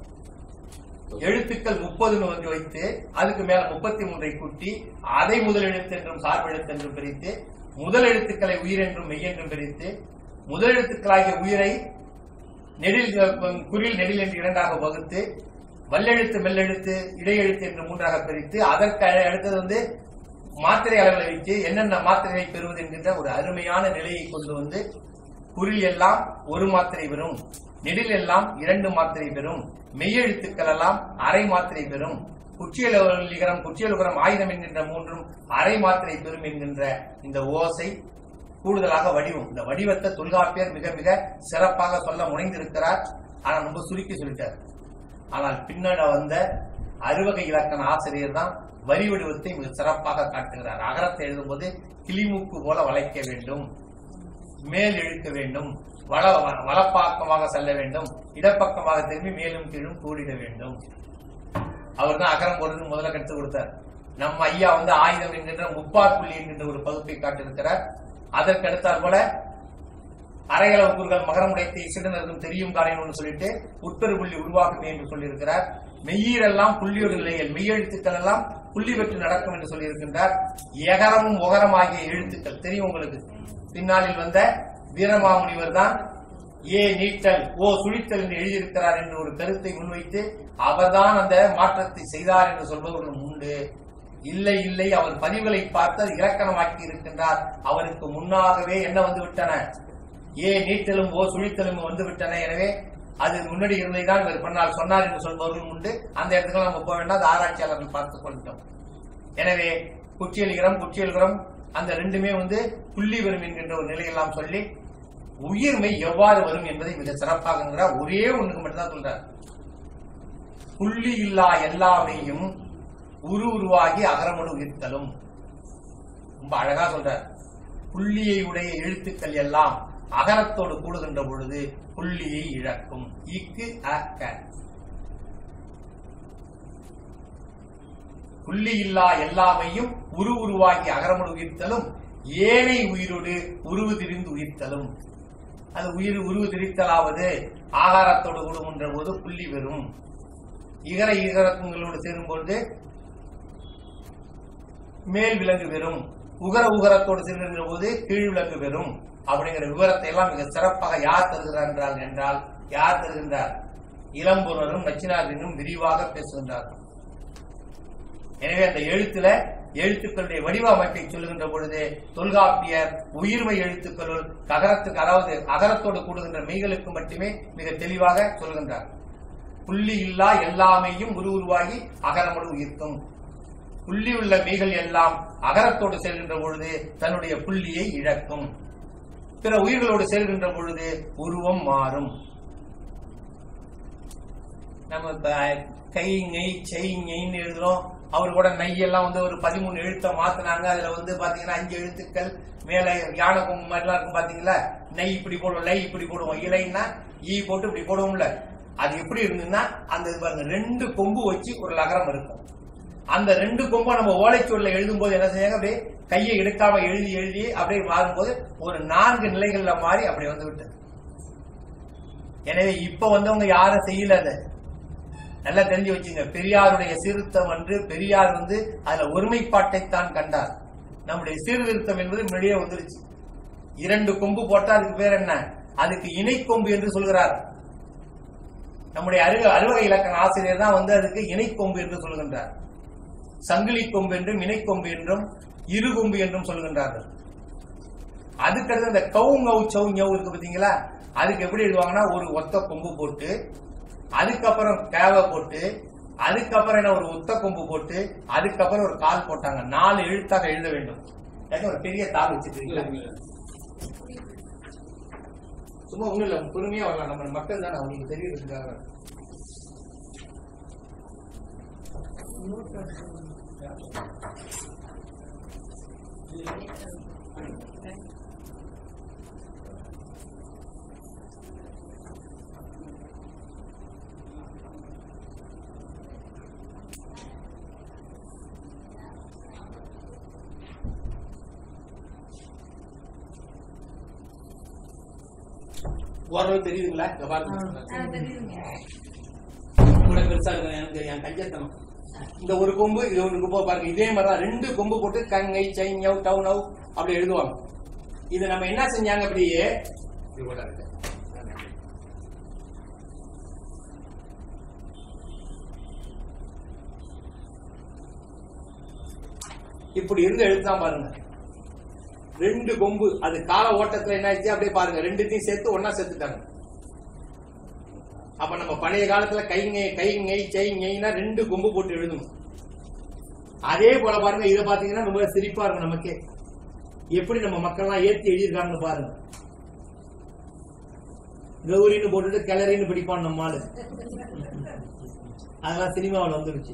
எழுத்துக்கள் முப்பதுன்னு வந்து வைத்து அதுக்கு மேல முப்பத்தி மூன்றை கூட்டி அதை முதல் எழுத்து என்றும் சார்பு எழுத்து என்றும் பிரித்து முதல் எழுத்துக்களை உயிர் என்றும் மெய் என்றும் பிரித்து முதல் எழுத்துக்களாகிய உயிரை நெடில் அஹ், குறில் நெடில் என்று இரண்டாக வகுத்து வல்லெழுத்து மெல்லெழுத்து இடையெழுத்து என்று மூன்றாக பிரித்து அதற்கு அ- அடுத்தது வந்து மாத்திரை அளவில் வைத்து என்னென்ன மாத்திரைகளை பெறுவது என்கின்ற ஒரு அருமையான நிலையை கொண்டு வந்து குறில் எல்லாம் ஒரு மாத்திரை பெறும் நெடில் எல்லாம் இரண்டு மாத்திரை பெறும் மெய்யெழுத்துக்கள் எல்லாம் அரை மாத்திரை பெறும் குச்சியலுகரம் குச்சியலுகரம் ஆயுதம் என்கின்ற மூன்றும் அரை மாத்திரை பெறும் என்கின்ற இந்த ஓசை கூடுதலாக வடிவம் இந்த வடிவத்தை தொல்காப்பியர் மிக மிக சிறப்பாக சொல்ல முனைந்திருக்கிறார் ஆனா ரொம்ப சுருக்கி சொல்லிட்டார் ஆனால் பின்னாடி வந்த அறுவகை இலக்கண ஆசிரியர் தான் வரி வடிவத்தை மிக சிறப்பாக காட்டுகிறார் அகரத்தை எழுதும்போது கிளிமூக்கு போல வளைக்க வேண்டும் மேல் இழுக்க வேண்டும் வள வ- வலப்பாக்கமாக செல்ல வேண்டும் இடப்பக்கமாக திரும்பி மேலும் கீழும் கூடிட வேண்டும் அவர் தான் அகரம் போடுறது முதல்ல கற்றுக் கொடுத்தார் நம்ம ஐயா வந்து ஆயுதம் என்கின்ற முப்பார் புள்ளி என்கின்ற ஒரு பகுப்பை காட்டியிருக்கிறார் அதற்கு அடுத்தாற் போல அரையளவு கூறுகள் மகரமுடையத்தை சிறுநருக்கும் தெரியும் காரணம்னு சொல்லிட்டு உட்பெரு புள்ளி உருவாக்குமே என்று சொல்லியிருக்கிறார் மெய்யீரெல்லாம் புள்ளியோடு நிலையில் மெய்யெழுத்துக்கள் எல்லாம் புள்ளி பெற்று நடக்கும் என்று சொல்லியிருக்கின்றார் எகரமும் ஒகரம் ஆகிய எழுத்துக்கள் தெரியும் உங்களுக்கு பின்னாளில் வந்த வீரமாமுனிவர் தான் ஏ நீட்டல் ஓ சுழித்தல் என்று எழுதியிருக்கிறார் என்று ஒரு கருத்தை முன்வைத்து அவர்தான் அந்த மாற்றத்தை செய்தார் என்று சொல்பவர்களும் உண்டு இல்லை இல்லை அவர் பதிவுகளை பார்த்து அது இலக்கணமாக்கி இருக்கின்றார் அவருக்கு முன்னாகவே என்ன வந்து விட்டன ஏ நீட்டலும் ஓ சுழித்தலும் வந்து விட்டன எனவே அது முன்னாடி இருந்ததைதான் இவர் பண்ணால் சொன்னார் என்று சொல்பவர்களும் உண்டு அந்த இடத்துக்கு நம்ம போக வேண்டாம் அது ஆராய்ச்சியாளர்கள் பார்த்துக் கொள்கிறோம் எனவே குச்சியலிகரம் குச்சியல்கரம் அந்த ரெண்டுமே வந்து புள்ளி வரும் என்கின்ற ஒரு நிலையெல்லாம் சொல்லி உயிர்மை எவ்வாறு வரும் என்பதை மிக சிறப்பாக ஒரே ஒண்ணுக்கு மட்டும்தான் சொல்றார் புள்ளி இல்லா எல்லாமையும் உரு உருவாகி அகரமடு உயிர்த்தலும் ரொம்ப அழகா சொல்றார் புள்ளியை உடைய எழுத்துக்கள் எல்லாம் அகரத்தோடு கூடுகின்ற பொழுது புள்ளியை இழக்கும் இக்கு அ க புள்ளி இல்லா எல்லாமையும் உரு உருவாகி அகரமடு உயிர்த்தலும் ஏனை உயிரோடு உருவு திரிந்து உயிர்த்தலும் அது உயிர் உருவு திரித்தலாவது ஆகாரத்தோடு கூடுகின்ற போது புள்ளி வரும் இகர ஈகரங்களோடு சேரும் பொழுது மேல் விலங்கு பெறும் உகர உகரத்தோடு சேர்கின்ற போது கீழ் விலங்கு பெறும் அப்படிங்கிற விவரத்தை எல்லாம் மிக சிறப்பாக யார் தருகிறார் என்றால் என்றால் யார் தருகின்றார் இளம்பொருளும் நச்சினாரினும் விரிவாக பேசுகின்றார் எனவே அந்த எழுத்துல எழுத்துக்களுடைய வடிவமைப்பை சொல்லுகின்ற பொழுது தொல்காப்பியர் உயிர்மை எழுத்துக்களுள் ககரத்துக்கு அதாவது அகரத்தோடு கூடுகின்ற மெய்களுக்கு மட்டுமே மிக தெளிவாக சொல்கின்றார் புள்ளி இல்லா எல்லாமேயும் உரு உருவாகி அகரமோடு உயிர்க்கும் புள்ளி உள்ள மெய்கள் எல்லாம் அகரத்தோடு செல்கின்ற பொழுது தன்னுடைய புள்ளியை இழக்கும் பிற உயிர்களோடு செல்கின்ற பொழுது உருவம் மாறும் நம்ம இப்ப கை நெய் செய் நெய்ன்னு எழுதுறோம் அவர் கூட நெய்யெல்லாம் வந்து ஒரு பதிமூணு எழுத்தை மாத்தினாங்க அதுல வந்து பாத்தீங்கன்னா அஞ்சு எழுத்துக்கள் மேல யானை கொம்பு மாதிரிலாம் இருக்கும் பாத்தீங்களா நெய் இப்படி போடுவோம் லை இப்படி போடுவோம் இலைன்னா ஈ போட்டு இப்படி போடுவோம்ல அது எப்படி இருந்ததுன்னா அந்த இது பாருங்க ரெண்டு கொம்பு வச்சு ஒரு லகரம் இருக்கும் அந்த ரெண்டு கொம்பை நம்ம ஓலைச்சுவடில எழுதும் போது என்ன செய்யாங்க அப்படியே கையை எடுக்காம எழுதி எழுதி அப்படியே மாறும்போது ஒரு நான்கு நிலைகள்ல மாறி அப்படி வந்து விட்டது எனவே இப்ப வந்தவங்க யாரும் செய்யல அதை நல்லா தெரிஞ்சு வச்சுங்க பெரியாருடைய சீர்திருத்தம் என்று பெரியார் வந்து அதுல ஒருமைப்பாட்டைத்தான் கண்டார் நம்முடைய சீர்திருத்தம் என்பது முன்னாடியே வந்துருச்சு இரண்டு கொம்பு போட்டா அதுக்கு பேர் என்ன அதுக்கு இணை கொம்பு என்று சொல்கிறார் நம்முடைய அருக அலுவலக இலக்கண ஆசிரியர் தான் வந்து அதுக்கு இணை கொம்பு என்று சொல்கின்றார் சங்கிலி கொம்பு என்றும் இணை கொம்பு என்றும் இரு கொம்பு என்றும் சொல்கின்றார்கள் அதுக்கடுத்து இந்த கவு ngau சௌ ஞவ் இருக்கு பாத்தீங்களா அதுக்கு எப்படி எழுதுவாங்கன்னா ஒரு ஒத்த கொம்பு போட்டு அதுக்கப்புறம் கேவை போட்டு அதுக்கப்புறம் என்ன ஒரு ஒத்த கொம்பு போட்டு அதுக்கப்புறம் ஒரு கால் போட்டாங்க நாலு எழுத்தாக எழுத வேண்டும் ஏன்னா ஒரு பெரிய தாள் வச்சிருக்கீங்களா சும்மா ஒண்ணும் இல்ல பொறுமையா வரலாம் நம்ம மக்கள் தானே அவங்களுக்கு தெரியறதுக்காக ஓரளவு தெரியுதுங்களா இங்க பாருங்க ஆ, தெரியுதுங்க கூட பெருசா இருக்கு எனக்கு என் கையத்தனம் இந்த ஒரு கொம்பு இது ஒரு கொம்பு பாருங்க இதே மாதிரி தான் ரெண்டு கொம்பு போட்டு கங்கை சைஞவ் டவு நவ் அப்படி எழுதுவாங்க இது நம்ம என்ன செஞ்சாங்க அப்படியே இது கூட இருக்கு. இப்படி இருந்து எழுத்தான் பாருங்க ரெண்டு கொம்பு அது கால ஓட்டத்துல என்ன ஆச்சு அப்படியே பாருங்க ரெண்டுத்தையும் சேர்த்து ஒன்னா சேர்த்துட்டாங்க அப்ப நம்ம பழைய காலத்துல கைங்கை கைங்கை செய்ங்கைனா ரெண்டு கொம்பு போட்டு எழுதணும் அதே போல பாருங்க இத பாத்தீங்கன்னா ரொம்ப சிரிப்பா இருக்கும் நமக்கு எப்படி நம்ம மக்கள்லாம் ஏத்தி எழுதியிருக்காங்கன்னு பாருங்க கௌரின்னு போட்டுட்டு கிளறின்னு படிப்பான் நம்ம ஆளு அதெல்லாம் சினிமாவில் வந்துருச்சு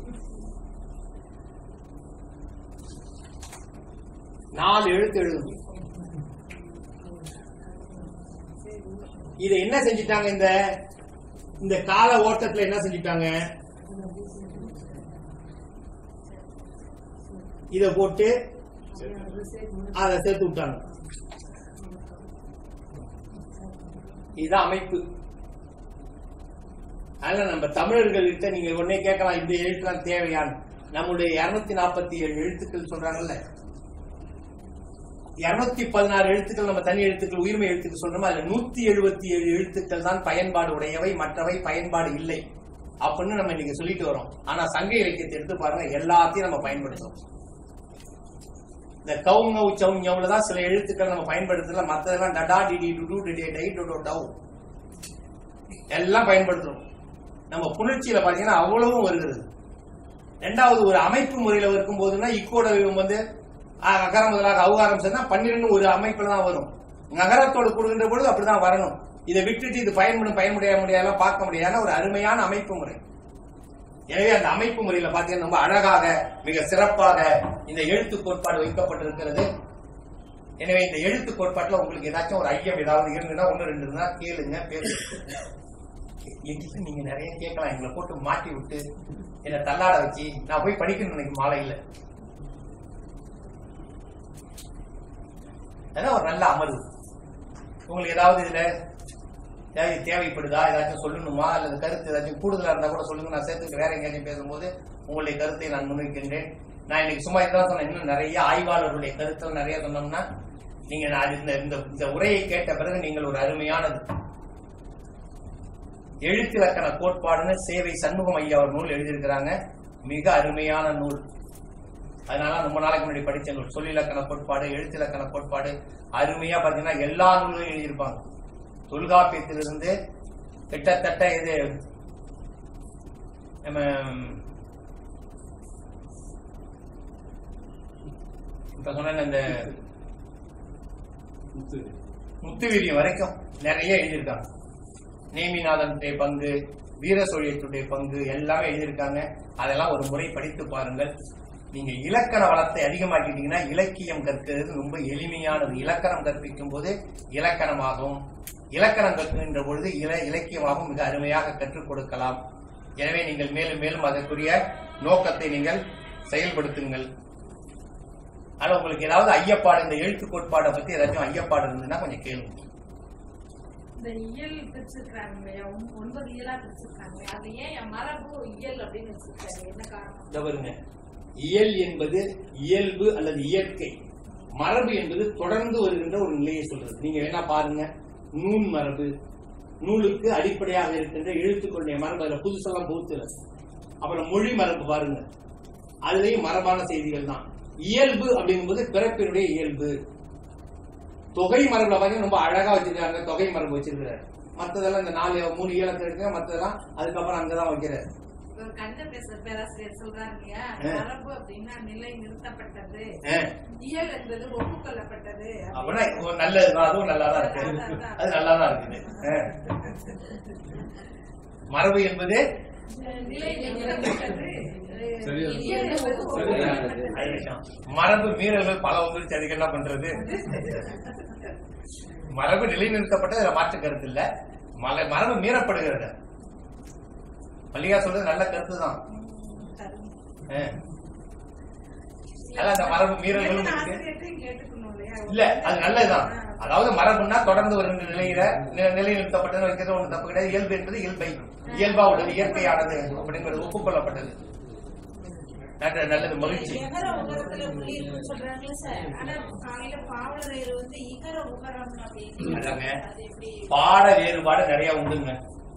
நாலு எழுத்து எழுதணும் இதை என்ன செஞ்சிட்டாங்க இந்த இந்த கால ஓட்டத்துல என்ன செஞ்சிட்டாங்க இத போட்டு அத சேர்த்து விட்டாங்க இதுதான் அமைப்பு அதனால நம்ம தமிழர்கள்கிட்ட நீங்க உடனே கேட்கலாம் இந்த எழுத்துலாம் தேவையான்னு நம்முடைய இருநூத்தி நாற்பத்தி ஏழு எழுத்துக்கள் சொல்றாங்கல்ல இருநூத்தி பதினாறு எழுத்துக்கள் நம்ம தனி எழுத்துக்கள் உயிர்மை எழுத்துக்கள் சொல்றோம் அதுல நூத்தி எழுபத்தி ஏழு எழுத்துக்கள் தான் பயன்பாடு உடையவை மற்றவை பயன்பாடு இல்லை அப்படின்னு நம்ம இன்னைக்கு சொல்லிட்டு வரோம் ஆனா சங்க இலக்கியத்தை எடுத்து பாருங்க எல்லாத்தையும் நம்ம பயன்படுத்துறோம் இந்த கவுங்கவு சவுங்கவுல தான் சில எழுத்துக்கள் நம்ம பயன்படுத்தல மத்ததெல்லாம் டடா டிடி டுடு டிடி டை டொடோ டவு எல்லாம் பயன்படுத்துறோம் நம்ம புணர்ச்சியில பாத்தீங்கன்னா அவ்வளவும் வருகிறது ரெண்டாவது ஒரு அமைப்பு முறையில இருக்கும் போதுன்னா இக்கோட வந்து ஆ, அகரம் முதலாக அவுகாரம் சேர்ந்தா பன்னிரெண்டு ஒரு அமைப்புல தான் வரும் நகரத்தோடு கூடுகின்ற பொழுது அப்படிதான் வரணும் இதை விட்டுட்டு இது பயன்படும் பயன்படைய முடியாத பார்க்க முடியாத ஒரு அருமையான அமைப்பு முறை எனவே அந்த அமைப்பு முறையில பாத்தீங்கன்னா ரொம்ப அழகாக மிக சிறப்பாக இந்த எழுத்து கோட்பாடு வைக்கப்பட்டிருக்கிறது எனவே இந்த எழுத்து கோட்பாட்டுல உங்களுக்கு ஏதாச்சும் ஒரு ஐயம் ஏதாவது இருந்ததுன்னா ஒண்ணு ரெண்டு இருந்தா கேளுங்க பேசுங்க என்கிட்ட நீங்க நிறைய கேட்கலாம் எங்களை போட்டு மாட்டி விட்டு என்னை தள்ளாட வச்சு நான் போய் படிக்கணும் இன்னைக்கு மாலையில அதான் ஒரு நல்ல அமர்வு உங்களுக்கு ஏதாவது இதுல ஏதாவது தேவைப்படுதா ஏதாச்சும் சொல்லணுமா அல்லது கருத்து ஏதாச்சும் கூடுதலா இருந்தா கூட சொல்லுங்க நான் சேர்த்து வேற எங்கேயாச்சும் பேசும்போது உங்களுடைய கருத்தை நான் முன்வைக்கின்றேன் நான் இன்னைக்கு சும்மா இதுதான் சொன்னேன் இன்னும் நிறைய ஆய்வாளர்களுடைய கருத்துகள் நிறைய சொன்னோம்னா நீங்க நான் இந்த இந்த இந்த உரையை கேட்ட பிறகு நீங்கள் ஒரு அருமையானது எழுத்திலக்கண கோட்பாடுன்னு சேவை சண்முகம் ஐயா ஒரு நூல் எழுதியிருக்கிறாங்க மிக அருமையான நூல் அதனால ரொம்ப நாளைக்கு முன்னாடி படிச்ச நூல் சொல்லிலக்கண கோட்பாடு எழுத்திலக்கண கோட்பாடு அருமையா பாத்தீங்கன்னா எல்லா நூல்களும் எழுதியிருப்பாங்க தொல்காப்பியத்திலிருந்து கிட்டத்தட்ட இது நம்ம இப்ப சொன்ன இந்த முத்துவீரியம் வரைக்கும் நிறைய எழுதியிருக்காங்க நேமிநாதனுடைய பங்கு வீர சோழியத்துடைய பங்கு எல்லாமே எழுதியிருக்காங்க அதெல்லாம் ஒரு முறை படித்து பாருங்கள் நீங்க இலக்கண வளத்தை அதிகமாக்கிட்டீங்கன்னா இலக்கியம் கற்கிறது ரொம்ப எளிமையானது இலக்கணம் கற்பிக்கும் போது இலக்கணமாகவும் இலக்கணம் கற்கின்ற பொழுது இல இலக்கியமாகவும் மிக அருமையாக கற்றுக் கொடுக்கலாம் எனவே நீங்கள் மேலும் மேலும் அதற்குரிய நோக்கத்தை நீங்கள் செயல்படுத்துங்கள் ஆனா உங்களுக்கு ஏதாவது ஐயப்பாடு இந்த எழுத்து கோட்பாடை பத்தி ஏதாச்சும் ஐயப்பாடு இருந்ததுன்னா கொஞ்சம் கேளுங்க இந்த இயல் பிரிச்சிருக்காங்க இல்லையா ஒன்- ஒன்பது இயலா பிரிச்சிருக்காங்க அது ஏன் என் மரபு இயல் அப்படின்னு வச்சிருக்காரு என்ன காரணம் இந்த பாருங்க இயல் என்பது இயல்பு அல்லது இயற்கை மரபு என்பது தொடர்ந்து வருகின்ற ஒரு நிலையை சொல்றது நீங்க வேணா பாருங்க நூல் மரபு நூலுக்கு அடிப்படையாக இருக்கின்ற எழுத்துக்களுடைய மரபு அதுல புதுசெல்லாம் புகுத்துல அப்புறம் மொழி மரபு பாருங்க அதுலயும் மரபான செய்திகள் தான் இயல்பு அப்படிங்கும்போது பிறப்பினுடைய இயல்பு தொகை மரபுல பாத்தீங்கன்னா ரொம்ப அழகா வச்சிருக்காங்க தொகை மரபு வச்சிருக்கிறாரு மத்ததெல்லாம் இந்த நாலு மூணு ஈழத்துல இருக்கு மத்ததெல்லாம் அதுக்கப்புறம் அங்கதான் வைக்கிறாரு இப்ப கண்ட பேச பேராசிரியர் சொல்றாங்க இல்லையா ஆ. மரபு அப்படின்னா நிலை நிறுத்தப்பட்டது ஆ. இயல் என்பது ஒப்புக்கொள்ளப்பட்டது அப்படின்னா ஒரு நல்லதுதான் அதுவும் நல்லாதான் இருக்கு அது நல்லாதான் இருக்குது அஹ். மரபு என்பது நிலை நிறுத்தப்பட்டது சரியா. இயல் என்பது ஒப்புக்கொள்ளப்பட்டது அது விஷயம். மரபு மீறல்கள் பல வந்துருச்சு அதுக்கு என்ன பண்றது மரபு நிலைநிறுத்தப்பட்டது அதுல மாற்று கருத்து இல்ல மல- மரபு மீறப்படுகிறது மல்லிகா சொல்றது நல்ல கருத்து தான் அதான் அந்த மரபு மீறல்களும் இருக்கு ஆசிரியர்கிட்டையும் கேட்டுக்கணும் இல்லையா இல்ல அது நல்லதுதான் அதாவது மரபுன்னா தொடர்ந்து வருகின்ற நிலையில நி- நிலைநிறுத்தப்பட்டது வைக்கிறது ஒண்ணு தப்பு கிடையாது இயல்பு என்பது இயல்பை இயல்பா உள்ளது இயற்கையானது அப்படிங்கிறது ஒப்புக்கொள்ளப்பட்டது நல்ல- நல்லது மகிழ்ச்சி எகர உகரத்துல புள்ளி இருக்குன்னு சொல்றாங்களே சார் ஆனா காலையில பாவலரையர் வந்து இகர உகரம் அப்படின்னு அதாங்க. அது எப்படி பாட வேறுபாடு நிறைய உண்டுங்க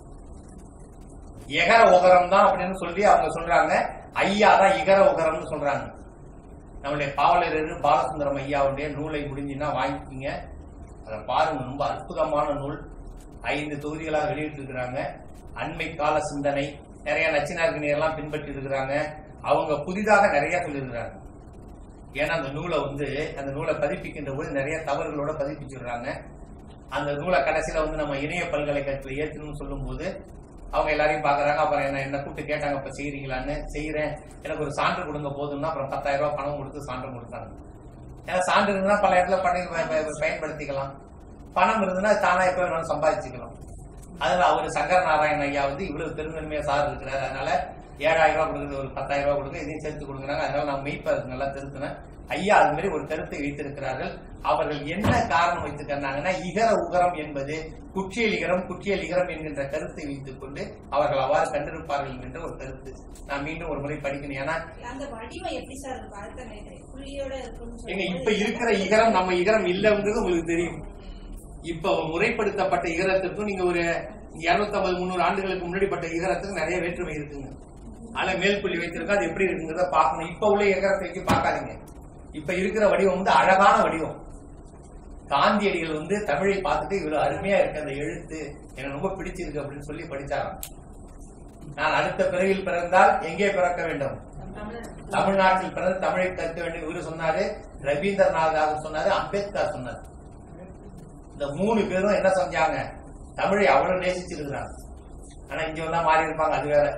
எகர உகரம் தான் அப்படின்னு சொல்லி அவங்க சொல்றாங்க ஐயா தான் இகர உகரம்னு சொல்றாங்க நம்மளுடைய பாவலர் பாலசுந்தரம் ஐயாவுடைய நூலை முடிஞ்சுன்னா வாங்கிக்கிங்க அதை பாருங்க ரொம்ப அற்புதமான நூல் ஐந்து தொகுதிகளாக வெளியிட்டிருக்கிறாங்க அண்மை கால சிந்தனை நிறைய நச்சினார்கினி எல்லாம் பின்பற்றி இருக்கிறாங்க அவங்க புதிதாக நிறைய சொல்லியிருக்கிறாங்க ஏன்னா அந்த நூலை வந்து அந்த நூலை பதிப்பிக்கின்ற போது நிறைய தவறுகளோட பதிப்பிச்சிடுறாங்க அந்த நூலை கடைசியில வந்து நம்ம இணைய பல்கலைக்கழகத்தில் ஏற்றணும்னு சொல்லும்போது அவங்க எல்லாரையும் பாக்குறாங்க அப்புறம் என்ன என்ன கூப்பிட்டு கேட்டாங்க இப்ப செய்யறீங்களான்னு செய்யறேன் எனக்கு ஒரு சான்று கொடுங்க போதும்னா அப்புறம் பத்தாயிரம் ரூபாய் பணம் கொடுத்து சான்று கொடுத்தாங்க ஏன்னா சான்று இருந்தா பல இடத்துல பண்ணி ப- ப- பயன்படுத்திக்கலாம் பணம் இருந்ததுன்னா தானா எப்ப வேணாலும் சம்பாதிச்சுக்கலாம் அதுல அவர் சங்கர நாராயண ஐயா வந்து இவ்வளவு பெருந்தன்மையா சார் இருக்கிறாரு அதனால ஏழாயிரம் ரூபாய் கொடுக்குறது ஒரு பத்தாயிரம் ரூபாய் கொடுக்க இதையும் சேர்த்து கொடுக்குறாங்க அதனால நான் மெய்ப்ப அதுக்கு நல்லா திருத்தினேன் ஐயா அது மாதிரி ஒரு கருத்தை வைத்திருக்கிறார்கள் அவர்கள் என்ன காரணம் வைத்திருக்கிறாங்கன்னா இகர உகரம் என்பது குற்றியல் இகரம் குற்றியல் இகரம் என்கின்ற கருத்தை வைத்துக் கொண்டு அவர்கள் அவ்வாறு கண்டிருப்பார்கள் என்கின்ற ஒரு கருத்து நான் மீண்டும் ஒரு முறை படிக்கணும் ஏன்னா அந்த வடிவம் எப்படி சார் இருக்கும் அடுத்த நிலையில புள்ளியோட இருக்கும்னு எங்க சொல்லும்போது இப்ப இருக்கிற இகரம் நம்ம இகரம் இல்லைங்கிறது உங்களுக்கு தெரியும் இப்ப முறைப்படுத்தப்பட்ட இகரத்துக்கும் நீங்க ஒரு இருநூத்தி ஐம்பது முந்நூறு ஆண்டுகளுக்கு முன்னாடி பட்ட இகரத்துக்கு நிறைய வேற்றுமை இருக்குங்க ஆனா மேல் புள்ளி வைத்திருக்கோம் அது எப்படி இருக்குங்கிறத பார்க்கணும் இப்ப உள்ள இகரத்தை வச்சு பார்க்காதீங்க இப்ப இருக்கிற வடிவம் வந்து அழகான வடிவம் காந்தியடிகள் வந்து தமிழை பார்த்துட்டு இவ்வளவு அருமையா இருக்கு அந்த எழுத்து எனக்கு ரொம்ப பிடிச்சிருக்கு அப்படின்னு சொல்லி படிச்சாராம் நான் அடுத்த பிறவியில் பிறந்தால் எங்கே பிறக்க வேண்டும் தமிழ்நாட்டில் பிறந்து தமிழை கற்க வேண்டும் இவரு சொன்னாரு ரவீந்திரநாத் சொன்னாரு அம்பேத்கர் சொன்னாரு இந்த மூணு பேரும் என்ன செஞ்சாங்க தமிழை அவ்வளவு நேசிச்சிருக்கிறாங்க ஆனா இங்க வந்தா மாறி இருப்பாங்க அது வேற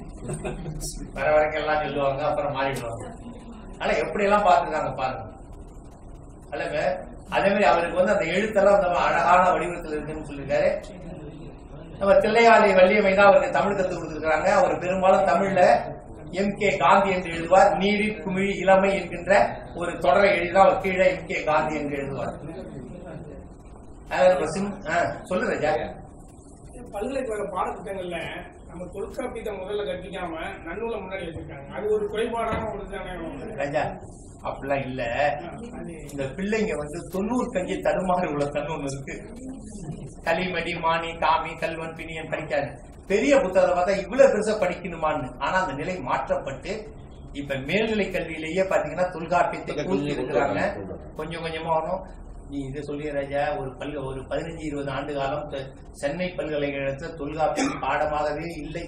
வர வரைக்கும் எல்லாம் சொல்லுவாங்க அப்புறம் மாறிடுவாங்க ஆனா எப்படி எல்லாம் பார்த்திருக்காங்க பாருங்க அல்லங்க அதே மாதிரி அவருக்கு வந்து அந்த எழுத்தெல்லாம் அந்த அழகான வடிவத்தில் இருக்குன்னு சொல்லியிருக்காரு நம்ம தில்லையாளி வள்ளியம்மை தான் அவருக்கு தமிழ் கற்றுக் கொடுத்திருக்காங்க அவர் பெரும்பாலும் தமிழ்ல எம் கே காந்தி என்று எழுதுவார் நீரில் குமிழி இளமை என்கின்ற ஒரு தொடரை எழுதினா அவர் கீழே எம் கே காந்தி என்று எழுதுவார் அதாவது இப்ப சிம்- ஆ, சொல்லு ராஜா பல்கலைக்கழக பாடத்திட்டங்கள்ல நம்ம தொல்காப்பியத்தை முதல்ல கற்பிக்காம நன்னூலை முன்னாடி வச்சிருக்காங்க அது ஒரு குறைபாடான ஒரு தானே ராஜா அப்படிலாம் இல்ல அது இந்த பிள்ளைங்க வந்து தொண்ணூறு கஞ்சி தடுமாறி உள்ள தன்னு ஒண்ணு இருக்கு களிமடி மானி காமி கல்வன் பிணியன் படிக்காது பெரிய புத்தகத்தை பார்த்தா இவ்வளவு பெருசா படிக்கணுமான்னு ஆனா அந்த நிலை மாற்றப்பட்டு இப்ப மேல்நிலை கல்வியிலேயே பாத்தீங்கன்னா தொல்காப்பியத்தை கூட்டி இருக்கிறாங்க கொஞ்சம் கொஞ்சமா வரும் நீ இதை சொல்லி ராஜா ஒரு பல்க ஒரு பதினஞ்சு இருபது ஆண்டு காலம் த- சென்னை பல்கலைக்கழகத்தில் தொல்காப்பியம் பாடமாகவே இல்லை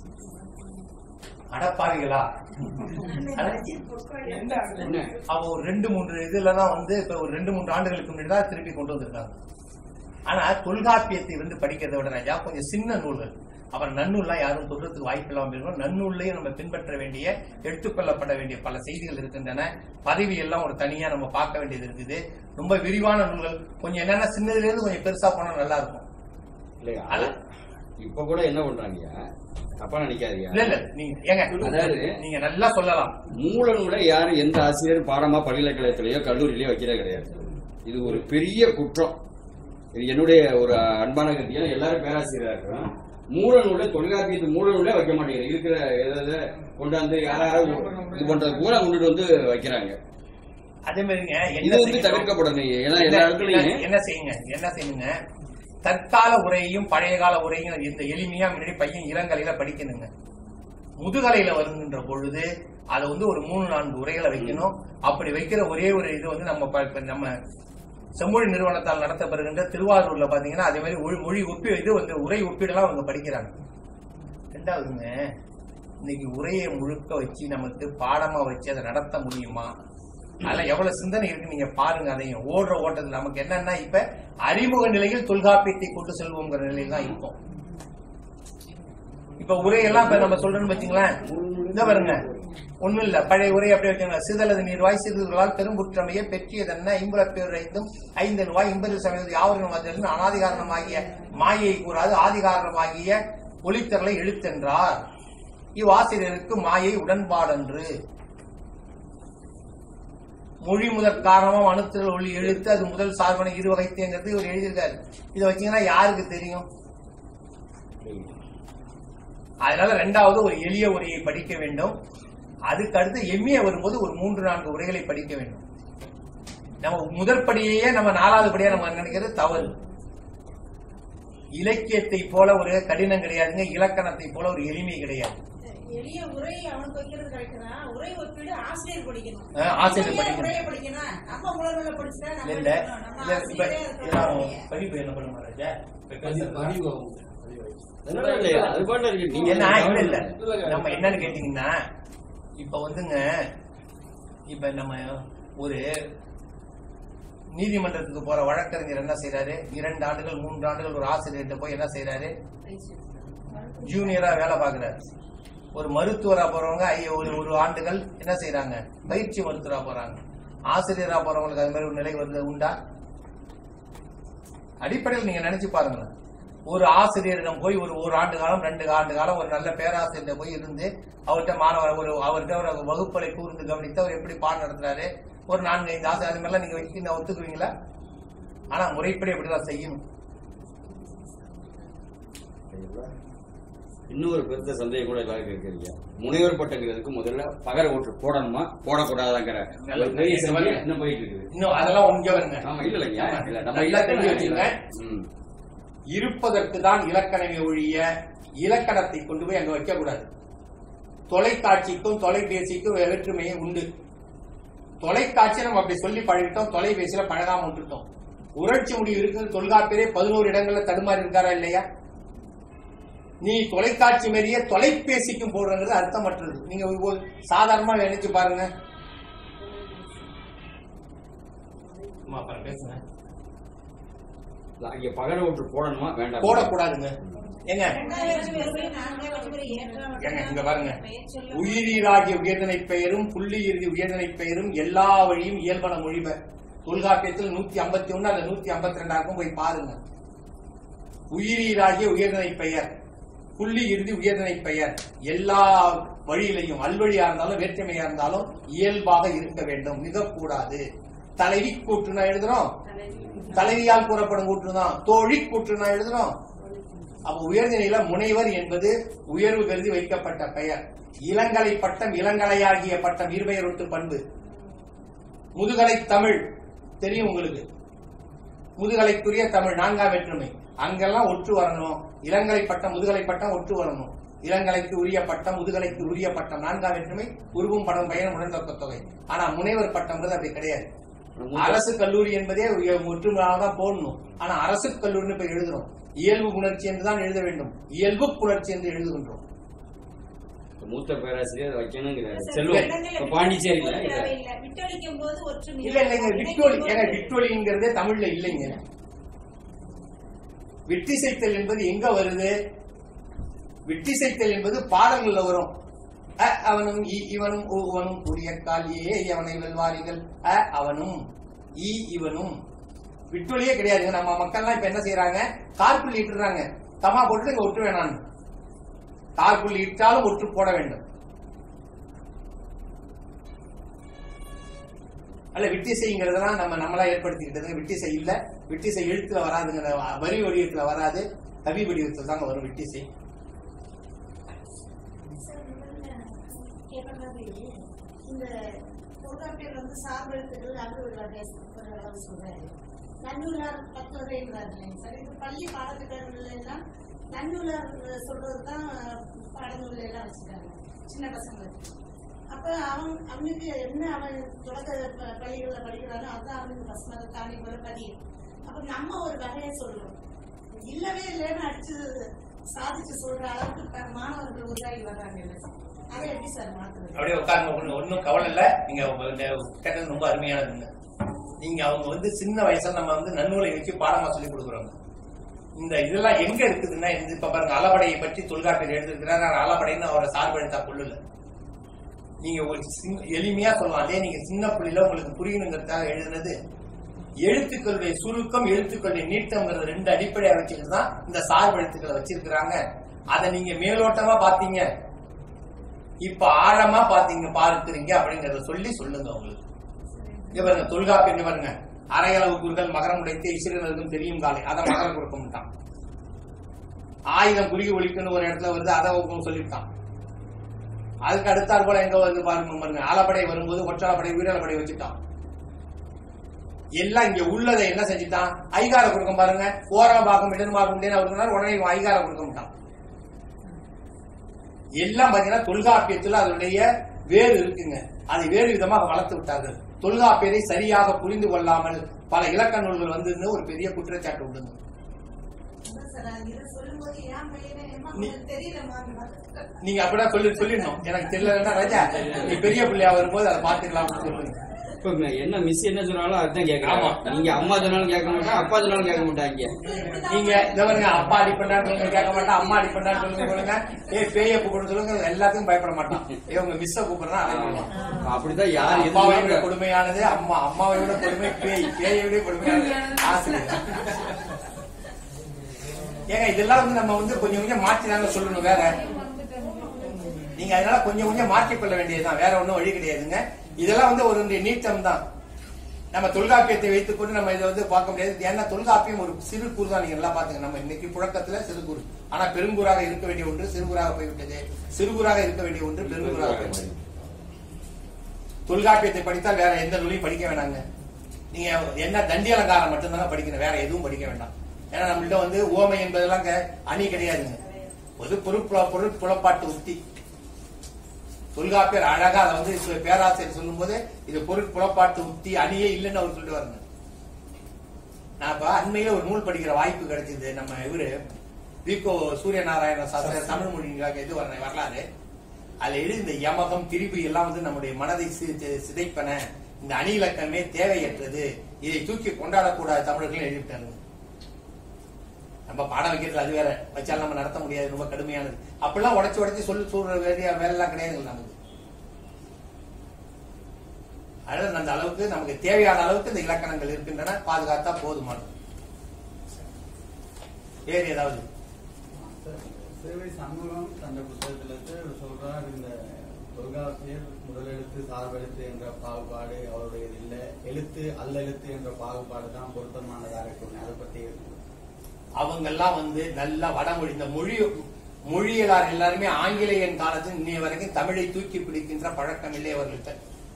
அடப்பாவிகளா அட, எந்த ஆண்டு? என்ன அவ ஒரு ரெண்டு மூன்று இதுல தான் வந்து இப்ப ஒரு ரெண்டு மூன்று ஆண்டுகளுக்கு முன்னாடி தான் திருப்பி கொண்டு வந்திருக்காங்க ஆனா தொல்காப்பியத்தை வந்து படிக்கிறதை விட ராஜா கொஞ்சம் சின்ன நூல்கள் அப்புறம் நன்னூல்லாம் யாரும் சொல்றதுக்கு வாய்ப்பு இல்லாமல் இருக்கும் நன்னூல்லையும் நம்ம பின்பற்ற வேண்டிய எடுத்துக்கொள்ளப்பட வேண்டிய பல செய்திகள் இருக்கின்றன பதவி எல்லாம் ஒரு தனியா நம்ம பார்க்க வேண்டியது இருக்குது ரொம்ப விரிவான நூல்கள் கொஞ்சம் என்னன்னா சின்னதுல இருந்து கொஞ்சம் பெருசா போனா நல்லா இருக்கும் இல்லையா அது இப்ப கூட என்ன பண்றாங்க தப்பா நினைக்காதீங்க இல்ல இல்ல நீங்க ஏங்க அதாவது நீங்க நல்லா சொல்லலாம் மூல நூலை யாரும் எந்த ஆசிரியர் பாடமா பல்கலைக்கழகத்திலேயோ கல்லூரியிலேயோ வைக்கிற கிடையாது இது ஒரு பெரிய குற்றம் இது என்னுடைய ஒரு அன்பான கருத்து ஏன்னா எல்லாரும் பேராசிரியரா இருக்கிறோம் மூல நூலை தொல்காப்பியத்து மூல நூலே வைக்க மாட்டேங்குது இருக்கிற எதாவது கொண்டாந்து யாராவது இது பண்றது பூரா கொண்டுட்டு வந்து வைக்கிறாங்க அதே மாதிரிங்க இது என்ன வந்து செய்யணும்? தவிர்க்கப்படணும் ஏன்னா எல்லா என்ன- இடத்துலயும் என்ன செய்யுங்க என்ன செய்யுங்க தற்கால உரையையும் பழைய கால உரையும் இந்த எளிமையா முன்னாடி பையன் இளங்கலையில படிக்கணுங்க முதுகலையில வருகின்ற பொழுது அதை வந்து ஒரு மூணு நான்கு உரைகளை வைக்கணும் அப்படி வைக்கிற ஒரே ஒரு இது வந்து நம்ம ப- இப்ப நம்ம செம்மொழி நிறுவனத்தால் நடத்தப்படுகின்ற திருவாரூர்ல பாத்தீங்கன்னா அதே மாதிரி ஒழி- மொழி ஒப்பி இது வந்து உரை ஒப்பீடெல்லாம் அவங்க படிக்கிறாங்க ரெண்டாவதுங்க இன்னைக்கு உரையை முழுக்க வச்சு நமக்கு பாடமா வச்சு அதை நடத்த முடியுமா அதுல எவ்வளவு சிந்தனை இருக்கு நீங்க பாருங்க அதையும் ஓடுற ஓட்டத்துல நமக்கு என்னன்னா இப்ப அறிமுக நிலையில் தொல்காப்பியத்தை கொண்டு செல்வோங்கிற நிலையில் தான் இருக்கும் இப்ப உரையெல்லாம் இப்ப நம்ம சொல்றோம்னு வச்சுங்களேன் இந்த பாருங்க ஒண்ணும் இல்ல பழைய உரை அப்படியே வச்சுங்க சிதலது நீர்வாய் சிறுகளால் பெருங்குற்றமையை பெற்றியதென்ன ஐம்புலப் பேர் ஐந்தும் ஐந்து நுவாய் இம்பது சமயத்து யாவரும் வந்தது அனாதிகாரணமாகிய மாயை கூறாது ஆதிகாரணமாகிய ஒளித்தரலை எழுத்தென்றார் இவ்வாசிரியருக்கு மாயை உடன்பாடன்று மொழி முதற் காரணமா அணுத்தல் ஒளி எழுத்து அது முதல் சார்பன இரு வகைத்தேங்கிறது இவர் எழுதியிருக்காரு இதை வச்சீங்கன்னா யாருக்கு தெரியும் அதனால ரெண்டாவது ஒரு எளிய உரையை படிக்க வேண்டும் அதுக்கு அடுத்து எம்ஏ வரும்போது ஒரு மூன்று நான்கு உரைகளை படிக்க வேண்டும் நம்ம முதல் படியையே நம்ம நாலாவது படியா நம்ம நினைக்கிறது தவறு இலக்கியத்தை போல ஒரு கடினம் கிடையாதுங்க இலக்கணத்தை போல ஒரு எளிமை கிடையாது எளிய உரை அவனுக்கு வைக்கிறது கரெக்ட் தான் உரை ஒப்பீடு ஆசிரியர் படிக்கணும் அஹ் ஆசிரியர் நம்ம ஏன் படிக்கணும். உரையை படிக்கணும் நம்ம உலகில் படிச்சுட்டா நம்ம இல்ல படிக்கணும். நம்ம இல்ல இப்ப ஆசிரியரே இதெல்லாம் இருக்கணும். படிப்பு என்ன பண்ணுமா ராஜா இப்ப பேசுறது அதனால இல்லையா அது பாட்டு இருக்கு நீங்க என்ன இல்ல இல்ல நம்ம என்னன்னு கேட்டீங்கன்னா இப்ப வந்துங்க இப்ப நம்ம ஒரு நீதிமன்றத்துக்கு போற வழக்கறிஞர் என்ன செய்யறாரு இரண்டு ஆண்டுகள் மூன்று ஆண்டுகள் ஒரு ஆசிரியர்கிட்ட போய் என்ன செய்யறாரு ஜூனியரா வேலை பாக்குறாரு ஒரு மருத்துவரா போறவங்க ஐயோ ஒரு ஒரு ஆண்டுகள் என்ன செய்யறாங்க பயிற்சி மருத்துவரா போறாங்க ஆசிரியரா போறவங்களுக்கு அது மாதிரி ஒரு நிலை வந்து உண்டா அடிப்படையில் நீங்க நினைச்சு பாருங்க ஒரு ஆசிரியரிடம் போய் ஒரு ஒரு ஆண்டு காலம் ரெண்டு ஆண்டு காலம் ஒரு நல்ல பேராசிரியர்கிட்ட போய் இருந்து அவர்கிட்ட மாணவர் ஒரு அவர்கிட்ட ஒரு வகுப்பறை கூர்ந்து கவனித்து அவர் எப்படி பாடம் நடத்துறாரு ஒரு நான்கு ஐந்து ஆசிரியர் அது மாதிரிலாம் நீங்க வச்சு ஒத்துக்குவீங்களா ஆனா முறைப்படி அப்படிதான் செய்யணும் இன்னொரு பெருத்த சந்தேகம் கூட எல்லாருக்கும் இருக்கிறீங்க முனைவர் பட்டங்கிறதுக்கு முதல்ல பகர ஓட்டு போடணுமா போடக்கூடாதாங்கிற ஒரு பெரிய சந்தேகம் இன்னும் போயிட்டு இருக்குது இன்னும் அதெல்லாம் ஒன்று வருங்க ஆமா இல்ல இல்லைங்க இல்ல நம்ம நல்லா தெரிஞ்சு வச்சுங்க. ம். இருப்பதற்கு தான் இலக்கணமே ஒழிய இலக்கணத்தை கொண்டு போய் அங்க வைக்க கூடாது தொலைக்காட்சிக்கும் தொலைபேசிக்கும் வேற்றுமையே உண்டு தொலைக்காட்சி நம்ம அப்படி சொல்லி பழகிட்டோம் தொலைபேசியில பழகாம விட்டுட்டோம் உணர்ச்சி முடிவு இருக்குது தொல்காப்பியரே பதினோரு இடங்கள்ல தடுமாறி இருக்காரா இல்லையா நீ தொலைக்காட்சி மாரியே தொலைபேசிக்கும் போடுறது அர்த்தமற்றது நீங்க ஒரு சாதாரணமா நினைச்சு பாருங்க அம்மா, அப்புறம் பேசுங்க இங்க பகர ஓட்டு போடணுமா வேண்டாம் போடக்கூடாதுங்க ஏங்க ரெண்டாயிரத்தி இருபது நான்காயிரத்தி இருபது ஏற்றம் ஏங்க, இங்க பாருங்க. பெயர் சொல்ல உயிரீராகிய உயர்தனை பெயரும் புள்ளி இறுதி உயர்தனை பெயரும் எல்லா வழியும் இயல்பன மொழிப தொல்காப்பியத்தில் நூத்தி ஐம்பத்தி ஒண்ணு அல்லது நூத்தி ஐம்பத்தி ரெண்டாக்கும் போய் பாருங்க உயிரீராகிய உயர்தனை பெயர் புள்ளி இறுதி உயர்தனை பெயர் எல்லா வழியிலையும் அல்வழியா இருந்தாலும் வேற்றுமையா இருந்தாலும் இயல்பாக இருக்க வேண்டும் மிகக்கூடாது தலைவி கூற்றுனா எழுதுறோம் தலைவியால் கூறப்படும் கூற்று தான் தோழி கூற்றுனா எழுதுறோம் அப்ப உயர்நிலையில முனைவர் என்பது உயர்வு கருதி வைக்கப்பட்ட பெயர் இளங்கலை பட்டம் இளங்கலையாகிய பட்டம் இருபெயரொட்டு பண்பு முதுகலை தமிழ் தெரியும் உங்களுக்கு முதுகலைக்குரிய தமிழ் நான்காம் வேற்றுமை அங்கெல்லாம் ஒற்று வரணும் இளங்கலை பட்டம் முதுகலை பட்டம் ஒற்று வரணும் இளங்கலைக்கு உரிய பட்டம் முதுகலைக்கு உரிய பட்டம் நான்காம் வேற்றுமை உருவும் படம் பயணம் உடன்தொக்க தொகை ஆனா முனைவர் பட்டம்ன்றது அப்படி கிடையாது அரசு கல்லூரி என்பதே உய- ஒற்றுமையாக தான் போடணும் ஆனா அரசு கல்லூரின்னு இப்ப எழுதுறோம் இயல்பு புணர்ச்சி என்று தான் எழுத வேண்டும் இயல்பு புணர்ச்சி என்று எழுதுகின்றோம் மூத்த பேராசிரியர் வைக்கணுங்கிறாரு சார், செல்வம் இடங்கள்ல இப்ப பாண்டிச்சேரியில விட்டு இல்ல. தேவையில்லை. விட்டொழிக்கும் போது ஒற்றுமை இல்ல இல்லைங்க விட்டொலி ஏங்க விட்டொலிங்கிறதே தமிழ்ல இல்லைங்க விட்டிசைத்தல் என்பது எங்க வருது விட்டிசைத்தல் என்பது பாடல்கள்ல வரும் அ அவனும் இ இவனும் உ இவனும் உரிய கால் ஏ அவனை வெல்வாரிகள் அ அவனும் இ இவனும் விட்டொலியே கிடையாதுங்க நம்ம மக்கள்லாம் இப்ப என்ன செய்யறாங்க கார்புள்ளி இட்டுறாங்க தமா போட்டு இங்க ஒட்டு வேணான்னு கார்புள்ளி இட்டாலும் ஒட்டு போட வேண்டும் அல்ல விட்டிசைங்கிறதெல்லாம் நம்ம நம்மளா ஏற்படுத்திக்கிட்டது விட்டிசை இல்ல விட்டிசை எழுத்துல வராதுங்கிற வரி வடிவத்துல வராது கவி வடிவத்துல தாங்க வரும் விட்டிசை சார், முதல்ல கேட்ட மாதிரி இந்த தொல்காப்பியர் வந்து சார்பு எழுத்துக்கள் அலுவலக அளவு சொல்றாரு நன்னூலார் பத்துவதைன்றாரு இல்லைங்க சார் இது பள்ளி பாடத்திட்டங்கள்ல எல்லாம் நன்னூலார் சொல்றது தான் பாடநூல்ல எல்லாம் வச்சுட்டாங்க சின்ன பசங்களுக்கு அப்ப அவன் அவனுக்கு என்ன அவன் தொடக்க ப- பள்ளிகள்ல படிக்கிறானோ அதுதான் அவனுக்கு பசங்க தாண்டி போல பதியும் அப்ப நம்ம ஒரு வகையை சொல்றோம் இல்லவே இல்லைன்னு அடிச்சு சாதிச்சு சொல்ற அளவுக்கு இப்ப மாணவர்கள் உருவாகி வர்றாங்க இல்ல சார்? அதை எப்படி சார் மாத்துறது அப்படியே உட்காருங்க ஒண்ணு ஒன்னும் கவலை இல்ல நீங்க உங்க- இந்த கேட்டது ரொம்ப அருமையானதுங்க நீங்க அவங்க வந்து சின்ன வயசுல நம்ம வந்து நன்னூலை வச்சு பாடமா சொல்லி கொடுக்குறோங்க இந்த இதெல்லாம் எங்க இருக்குதுன்னா இந்த இப்ப பாருங்க அளபடையை பற்றி தொல்காப்பியர் எழுதிருக்கிறார் ஆனா அளபடைன்னு அவரை சார்பெழுத்தா கொள்ளல நீங்க ஒரு சின்ன- எளிமையா சொல்லலாம் அதே நீங்க சின்ன புள்ளில உங்களுக்கு புரியணுங்கிறதுக்காக எழுதுனது எழுத்துக்களுடைய சுருக்கம் எழுத்துக்களுடைய நீட்டம்ங்கிறது ரெண்டு அடிப்படையா வச்சுட்டு தான் இந்த சார்பு எழுத்துக்களை வச்சிருக்கிறாங்க அதை நீங்க மேலோட்டமா பாத்தீங்க இப்ப ஆழமா பாத்தீங்க பார்க்கிறீங்க அப்படிங்கறத சொல்லி சொல்லுங்க உங்களுக்கு இங்க பாருங்க தொல்காப்பியம் இங்க பாருங்க அரையளவு குறுகள் மகரம் உடைத்து இசிறனருக்கும் தெரியும் காலை அதை மகரம் கொடுக்க ஆயுதம் குறுகி ஒழிக்குன்னு ஒரு இடத்துல வருது அதை ஒப்புன்னு சொல்லிவிட்டான் அதுக்கு அடுத்தாற் போல எங்க வந்து பாருங்க பாருங்க ஆலப்படை வரும்போது ஒற்றாலப்படை வீரலப்படை வச்சுட்டான் எல்லாம் இங்க உள்ளதை என்ன செஞ்சுட்டான் ஐகார கொடுக்க பாருங்க ஓரம் பாகம் இடது பாகம் அவர் சொன்னார் உடனே இவன் ஐகார கொடுக்க எல்லாம் பாத்தீங்கன்னா தொல்காப்பியத்துல அதனுடைய வேறு இருக்குங்க அதை வேறு விதமாக வளர்த்து விட்டார்கள் தொல்காப்பியரை சரியாக புரிந்து கொள்ளாமல் பல இலக்க நூல்கள் வந்து ஒரு பெரிய குற்றச்சாட்டு உண்டுங்க அதான் சார் அது இதை சொல்லும்போது என் பையனே "அம்மா, நீ- உங்களுக்கு தெரியலம்மா நீங்க அப்படிதான் சொல்லி சொல்லிடணும் எனக்கு தெரியலன்னா ராஜா நீ பெரிய பிள்ளையா வரும்போது அதை பாத்துக்கலாம் அப்படின்னு சொல்லுங்க இப்ப என்ன மிஸ் என்ன சொன்னாலும் அதுதான் கேட்கறாங்க ஆமா. நீங்க அம்மா சொன்னாலும் கேட்க மாட்டாங்க அப்பா சொன்னாலும் கேட்க மாட்டாங்க நீங்க இந்த பாருங்க அப்பா அடி பண்ணான்னு சொல்லுங்க கேட்க மாட்டான் அம்மா அடி பண்ணான்னு சொல்லுங்க சொல்லுங்க ஏ பேய கூப்பிட சொல்லுங்க எல்லாத்துக்கும் பயப்பட மாட்டான் ஏ உங்க மிஸ்ஸ கூப்பிடுறா அதை சொல்லுவான் அப்படிதான் யார் அப்பாவை விட எது கொடுமையானது அம்மா அம்மாவை விட கொடுமை பேய் பேயை விட கொடுமையானது ஆசிரியர் ஏங்க இதெல்லாம் வந்து நம்ம வந்து கொஞ்சம் கொஞ்சம் மாற்றி தாங்க சொல்லணும் வேற நீங்க அதனால கொஞ்சம் கொஞ்சம் மாற்றிக்கொள்ள வேண்டியதுதான் வேற ஒண்ணும் வழி கிடையாதுங்க இதெல்லாம் வந்து ஒரு நீட்டம் தான் நம்ம தொல்காப்பியத்தை வைத்துக்கொண்டு நம்ம இதை வந்து பார்க்க முடியாது ஏன்னா தொல்காப்பியம் ஒரு சிறு கூறு தான் நீங்க எல்லாம் பாத்துங்க நம்ம இன்னைக்கு புழக்கத்துல சிறு கூறு ஆனா பெருங்கூறாக இருக்க வேண்டிய ஒன்று சிறுகூறாக போய்விட்டது சிறுகூறாக இருக்க வேண்டிய ஒன்று பெருங்கூறாக போய்விட்டது தொல்காப்பியத்தை படித்தால் வேற எந்த நூலையும் படிக்க வேணாங்க நீங்க என்ன தண்டி அலங்காரம் மட்டும்தாங்க படிக்கணும் வேற எதுவும் படிக்க வேண்டாம் ஏன்னா நம்மள்ட்ட வந்து ஓமை என்பதெல்லாம் க- அணி கிடையாதுங்க பொது பொருட்புல பொருள் புலப்பாட்டு உத்தி தொல்காப்பியர் அழகா அதை வந்து இப்ப பேராசிரியர் சொல்லும்போது இது பொருள் புலப்பாட்டு உத்தி அணியே இல்லைன்னு அவர் சொல்லிட்டு வரணும் நான் இப்ப அண்மையில ஒரு நூல் படிக்கிற வாய்ப்பு கிடைச்சது நம்ம இவரு விகோ சூரியநாராயண சாஸ்திர தமிழ் மொழி இது வர வரலாறு அதுல எழுதி இந்த யமகம் திரிபு எல்லாம் வந்து நம்முடைய மனதை சி- சி- சிதைப்பன இந்த அணி இலக்கணமே தேவையற்றது இதை தூக்கி கொண்டாடக்கூடாது தமிழர்கள் எழுதிவிட்டாங்க நம்ம பாடம் வைக்கிறது அது வேற வச்சாலும் நம்ம நடத்த முடியாது ரொம்ப கடுமையானது அப்படிலாம் உடைச்சு உடைச்சு சொல்லி சொல்ற வேண்டிய வேலைலாம் கிடையாது நமக்கு அதனால அந்த அளவுக்கு நமக்கு தேவையான அளவுக்கு இந்த இலக்கணங்கள் இருக்கின்றன பாதுகாத்தா போதுமானது வேறு ஏதாவது சேவை சண்முகம் தந்த புத்தகத்துல சொல்றார் இந்த தொல்காப்பியர் முதலெழுத்து சார்பெழுத்து என்ற பாகுபாடு அவருடைய இல்லை எழுத்து அல்லெழுத்து என்ற பாகுபாடு தான் பொருத்தமானதாக இருக்கும் அதை பத்தி அவங்க எல்லாம் வந்து நல்லா வடமொழி இந்த மொழி மொழியலார் எல்லாருமே ஆங்கிலேயன் காலத்தில் இன்னைய வரைக்கும் தமிழை தூக்கி பிடிக்கின்ற பழக்கம் இல்லை அவர்கள்ட்ட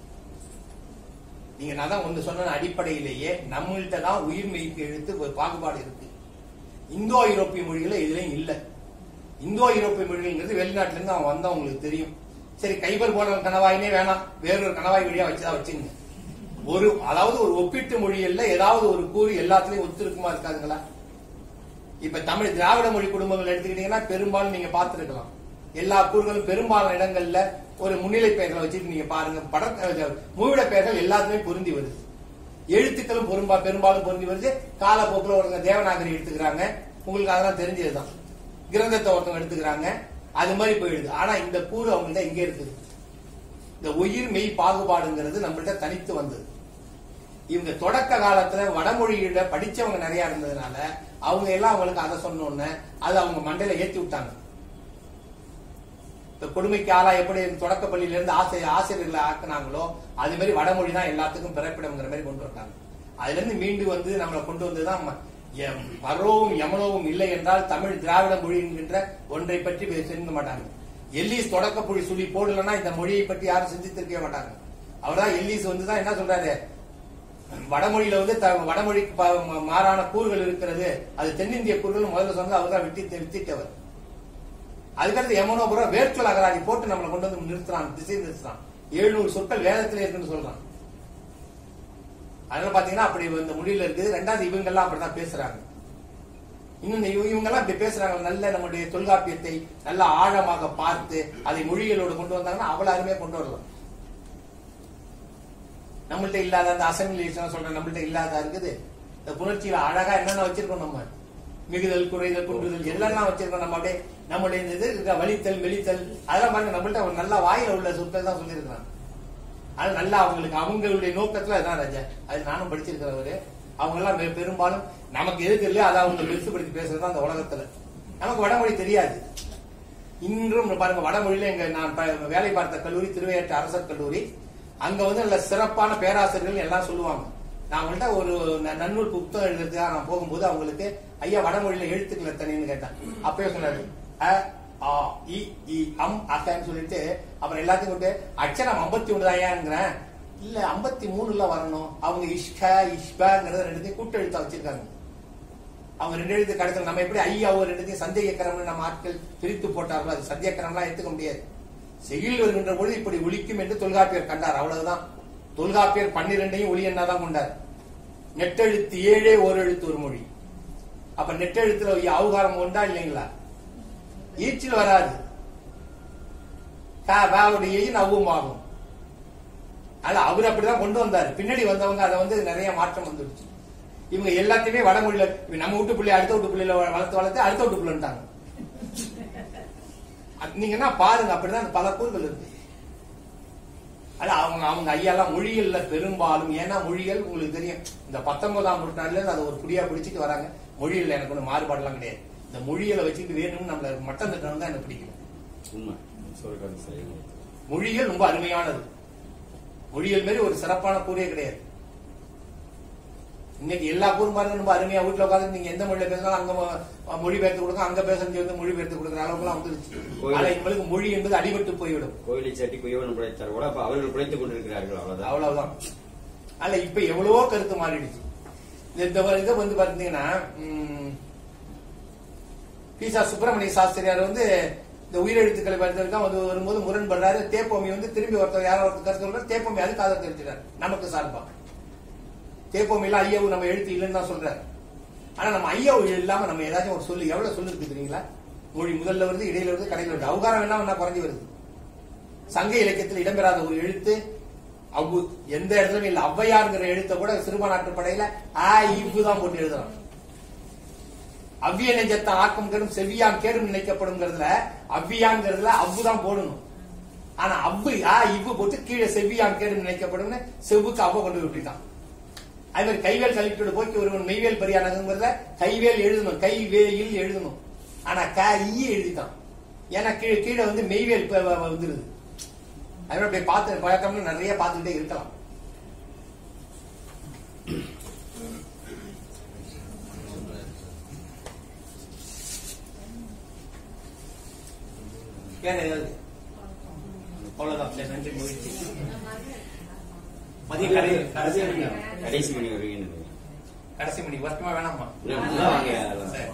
நீங்க நான் தான் ஒன்று சொன்ன அடிப்படையிலேயே நம்மள்கிட்ட தான் உயிர் மெய்க்கு எழுத்து ஒரு பாகுபாடு இருக்கு இந்தோ ஐரோப்பிய மொழிகள இதுலயும் இல்ல இந்தோ ஐரோப்பிய மொழிகள்ங்கிறது வெளிநாட்டுல இருந்து அவன் வந்தா உங்களுக்கு தெரியும் சரி கைபர் போன கணவாயினே வேணாம் வேறொரு கணவாய் வழியா வச்சுதான் வச்சுங்க ஒரு அதாவது ஒரு ஒப்பீட்டு மொழிகள்ல ஏதாவது ஒரு கூறு எல்லாத்துலயும் ஒத்துருக்குமா இருக்காதுங்களா இப்ப தமிழ் திராவிட மொழி குடும்பங்கள் எடுத்துக்கிட்டீங்கன்னா பெரும்பாலும் நீங்க பார்த்திருக்கலாம் எல்லா கூறுகளும் பெரும்பாலான இடங்கள்ல ஒரு முன்னிலை பெயர்களை வச்சுட்டு நீங்க பாருங்க பட மூவிட பெயர்கள் எல்லாத்துலயும் பொருந்தி வருது எழுத்துக்களும் பெரும்பா பெரும்பாலும் பொருந்தி வருது காலப்போக்கில் ஒருத்தங்க தேவநாகரி எடுத்துக்கிறாங்க உங்களுக்கு அதெல்லாம் தெரிஞ்சதுதான் கிரந்தத்தை ஒருத்தவங்க எடுத்துக்கிறாங்க அது மாதிரி போயிடுது ஆனா இந்த கூறு அவங்கள்ட்ட எங்க இருக்குது இந்த உயிர் மெய் பாகுபாடுங்கிறது நம்மள்ட்ட தனித்து வந்தது இவங்க தொடக்க காலத்துல வடமொழியில படிச்சவங்க நிறைய இருந்ததுனால அவங்க எல்லாம் அவங்களுக்கு அதை சொன்னோன்னு அது அவங்க மண்டையில ஏத்தி விட்டாங்க இப்ப கொடுமைக்கு ஆளா எப்படி தொடக்க பள்ளியில இருந்து ஆசிரியர் ஆசிரியர்களை ஆக்குனாங்களோ அது மாதிரி வடமொழி தான் எல்லாத்துக்கும் பிறப்பிடம்ங்கிற மாதிரி கொண்டு வந்தாங்க அதுல இருந்து மீண்டு வந்து நம்மளை கொண்டு வந்ததுதான் ம- எ- பரோவும் யமனோவும் இல்லை என்றால் தமிழ் திராவிட மொழி என்கின்ற ஒன்றை பற்றி சிந்திக்க மாட்டாங்க எல்லீஸ் தொடக்க புள்ளி சுழி போடலன்னா இந்த மொழியை பற்றி யாரும் சிந்தித்திருக்கவே மாட்டாங்க அவர்தான் எல்லீஸ் வந்து தான் என்ன சொல்றாரு வடமொழியில வந்து த- வடமொழிக்கு ப- ம- மாறான கூறுகள் இருக்கிறது அது தென்னிந்திய கூறுகள் முதல்ல சொன்னது அவர் தான் விட்டி வித்திட்டவர் அதுக்கடுத்து யமுனோபுரம் வேர்ச்சொல் அகராதி போட்டு நம்மளை கொண்டு வந்து நிறுத்துறான் திசை நிறுத்துறான் எழுநூறு சொற்கள் வேதத்திலே இருக்குன்னு சொல்றான் அதனால பாத்தீங்கன்னா அப்படி இந்த மொழியில இருக்குது ரெண்டாவது இவங்க எல்லாம் அப்படிதான் பேசுறாங்க இன்னும் இந்த இவங்க இவங்க எல்லாம் இப்படி பேசுறாங்க நல்ல நம்முடைய தொல்காப்பியத்தை நல்ல ஆழமாக பார்த்து அதை மொழிகளோடு கொண்டு வந்தாங்கன்னா அவ்வளவு அருமையா கொண்டு வரலாம் நம்மள்ட்ட இல்லாத அந்த அசமிலேஷன் சொல்ற நம்மள்ட்ட இல்லாத இருக்குது இந்த புணர்ச்சியில அழகா என்னென்ன வச்சிருக்கோம் நம்ம மிகுதல் குறைதல் குன்றுதல் எல்லாம் வச்சிருக்கோம் நம்ம அப்படியே நம்மளுடைய இந்த இது இருக்க வலித்தல் மெலித்தல் அதெல்லாம் பாருங்க நம்மள்ட்ட ஒரு நல்ல வாயில உள்ள சொற்கள் தான் சொல்லியிருக்கிறாங்க அது நல்லா அவங்களுக்கு அவங்களுடைய நோக்கத்துல அதான் ராஜா அது நானும் படிச்சிருக்கிறவரு அவங்க எல்லாம் பெ- பெரும்பாலும் நமக்கு எது தெரியல அதை அவங்க பெருசுபடுத்தி பேசுறது அந்த உலகத்துல நமக்கு வடமொழி தெரியாது இன்றும் பாருங்க வடமொழியில எங்க நான் ப- வேலை பார்த்த கல்லூரி திருவையாற்று அரசர் கல்லூரி அங்க வந்து நல்ல சிறப்பான பேராசிரியர்கள் எல்லாம் சொல்லுவாங்க நான் அவங்கள்ட்ட ஒரு ந- நன்னூல் புத்தகம் எழுதுறதுக்காக நான் போகும்போது அவங்களுக்கு ஐயா வடமொழியில எழுத்துக்கள் எத்தனைன்னு கேட்டேன் அப்பயே சொன்னாரு அ ஆ இ இ அம் அக்கன்னு சொல்லிட்டு அப்புறம் எல்லாத்தையும் கொண்டு அச்சரம் ஐம்பத்தி ஒன்று ஐயாங்கிறேன் இல்ல ஐம்பத்தி மூணுல வரணும் அவங்க இஷ்க இஷ்பங்கிறத ரெண்டுத்தையும் கூட்டெழுத்தா வச்சிருக்காங்க அவங்க ரெண்டு எழுத்து கடத்தல் நம்ம எப்படி ஐயாவோ ரெண்டுத்தையும் சந்தேகக்கரம்னு நம்ம ஆட்கள் பிரித்து போட்டார்களோ அது சந்தேகக்கரம்லாம் எடுத்துக்க முடியாது செய்யுள் வருகின்ற பொழுது இப்படி ஒலிக்கும் என்று தொல்காப்பியர் கண்டார் அவ்வளவுதான் தொல்காப்பியர் பன்னிரெண்டையும் ஒளி தான் கொண்டார் நெட்டெழுத்து ஏழே ஒரு எழுத்து ஒரு மொழி அப்ப நெட்டெழுத்துல அவுகாரம் உண்டா இல்லைங்களா ஈச்சில் வராது கா வாவுடைய நவ்வும் ஆகும் அது அவர் அப்படிதான் கொண்டு வந்தாரு பின்னாடி வந்தவங்க அதை வந்து நிறைய மாற்றம் வந்துடுச்சு இவங்க எல்லாத்தையுமே வடமொழியில இப்ப நம்ம வீட்டு பிள்ளை அடுத்த வீட்டு பிள்ளைல வளர்த்து வளர்த்து அடுத்த வீட்டு பிள்ளைன்ட்டாங்க அது நீங்க என்ன பாருங்க அப்படிதான் பல கூறுகள் இருக்கு அது அவங்க அவங்க ஐயாலாம் மொழிகள்ல பெரும்பாலும் ஏன்னா மொழிகள் உங்களுக்கு தெரியும் இந்த பத்தொன்பதாம் நூற்றாண்டுல இருந்து அதை ஒரு புடியா பிடிச்சிட்டு வராங்க மொழிகள்ல எனக்கு ஒன்றும் மாறுபாடுலாம் கிடையாது இந்த மொழிகளை வச்சுட்டு வேணும்னு நம்மள மட்டம் தட்டணும் தான் எனக்கு பிடிக்கும் உண்மை சொல்றது சரி மொழிகள் ரொம்ப அருமையானது மொழிகள் மாரி ஒரு சிறப்பான கூறே கிடையாது இன்னைக்கு எல்லா கூறும் பாருங்க ரொம்ப அருமையா வீட்டுல உட்காந்து நீங்க எந்த மொழியில பேசினாலும் அங்க மொ- மொழி பெயர்த்து கொடுங்க அங்க பேசுறது வந்து மொழி பெயர்த்து கொடுக்குற அளவுக்குலாம் வந்துருச்சு ஆனா இவங்களுக்கு மொழி என்பது அடிபட்டு போய்விடும் கோயிலை சட்டி குயவன் பிழைத்தார் கூட அப்ப அவர்கள் பிழைத்துக் கொண்டிருக்கிறார்கள் அவ்வளவுதான் அவ்வளவுதான் அல்ல இப்ப எவ்வளவோ கருத்து மாறிடுச்சு இந்த- இந்த வ- இதை வந்து பாத்தீங்கன்னா ம், பீசா சுப்பிரமணிய சாஸ்திரியார் வந்து இந்த உயிரெழுத்துக்களை படித்ததுக்கு வந்து வரும்போது முரண்படுறாரு தேப்போமி வந்து திரும்பி ஒருத்தர் யாரோ ஒருத்தர் கருத்து சொல்றாரு தேப்போமி அதுக்கு அதை தெரிஞ்சுறாரு நமக்கு சார்பா தேப்போமி எல்லாம் ஐயாவு நம்ம எழுத்து இல்லைன்னு தான் சொல்றாரு ஆனா நம்ம ஐயாவு இல்லாம நம்ம ஏதாச்சும் ஒரு சொல்லு எவ்வளவு சொல்லு இருக்கு தெரியுங்களா மொழி முதல்ல வருது இடையில வருது கடையில வருது அவகாரம் வேணா வேணா குறைஞ்சு வருது சங்க இலக்கியத்தில் இடம்பெறாத ஒரு எழுத்து அவ்வு எந்த இடத்துலயும் இல்ல ஔவையாருங்கிற எழுத்த கூட சிறுபான்நாட்டு படையில ஆ இவ்வு தான் போட்டு எழுதுறான் அவ்விய நெஞ்சத்தான் ஆக்கம் கெடும் செவ்வியான் கேடும் நினைக்கப்படுங்கிறதுல அவ்வியாங்கிறதுல அவ்வு தான் போடணும் ஆனா அவ்வு ஆ இவ்வு போட்டு கீழே செவ்வியான் கேடும் நினைக்கப்படும்னு செவ்வுக்கு அவ்வ கொண்டு போய் விட்டுட்டான் அது மாதிரி கைவேல் கலெக்டரோட போக்கி ஒருவன் மெய்வேல் பரியானதுங்கிறத கைவேல் எழுதணும் கைவேயில் எழுதணும் ஆனா க ஈ எழுதிட்டான் ஏன்னா கீழே கீழே வந்து மெய்வேல் இப்ப வ- வ- வந்துருது அது மாதிரி அப்படியே பார்த்து பழக்கம்னு நிறைய பார்த்துக்கிட்டே இருக்கலாம் வேற ஏதாவது அவ்வளவுதான் சரி நன்றி மகிழ்ச்சி மதிய கடை கடைசி மணி கடைசி மணி வருவீங்க கடைசி மணி வருத்தமா வேணாமா சரி.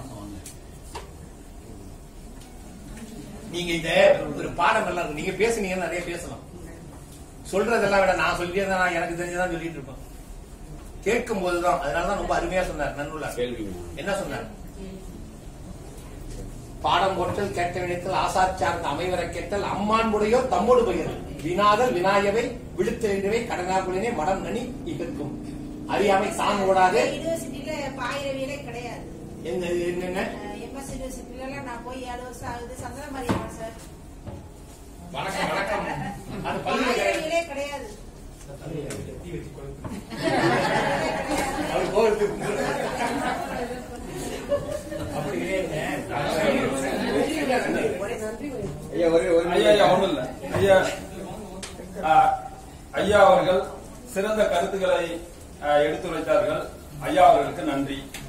நீங்க இத ஒரு பாடம் எல்லாம் இருக்கு. நீங்க பேசுனீங்கன்னா நிறைய பேசலாம் சொல்றதெல்லாம் விட நான் சொல்லியே தான் நான் எனக்கு தெரிஞ்சதான் சொல்லிட்டு இருப்பேன் கேட்கும் போதுதான் அதனாலதான் ரொம்ப அருமையா சொன்னார் நன்னுள்ளார் கேள்விங்க என்ன சொன்னார் பாடம் போட்டல் கேட்ட வினைத்தல் ஆசார் சார்ந்த அமைவர கேட்டல் அம்மான் முடையோ தம்மோடு பயிர் வினாதல் வினாயவை விழுத்தெறிந்தவை கடனாகுலினே மடம் நனி இகழ்க்கும் அறியாமை சாங் ஓடாதே யூனிவர்சிட்டியில பாயிரவியலே கிடையாது என்ன என்னென்ன எம்எஸ் யூனிவர்சிட்டில எல்லாம் நான் போய் ஏழு வருஷம் ஆகுது சந்திரமாரியா சார் வணக்கம் வணக்கம் அது பல்கலைக்கழகம் பாயிரவியலே கிடையாது அவர் கோவிலுக்கு அப்படி கிடையாது ஐயா ஒரு ஒரு ஐயா ஐயா ஒண்ணும் இல்ல ஐயா ஆ, ஐயா அவர்கள் சிறந்த கருத்துக்களை ஆ, எடுத்துரைத்தார்கள் ஐயா அவர்களுக்கு நன்றி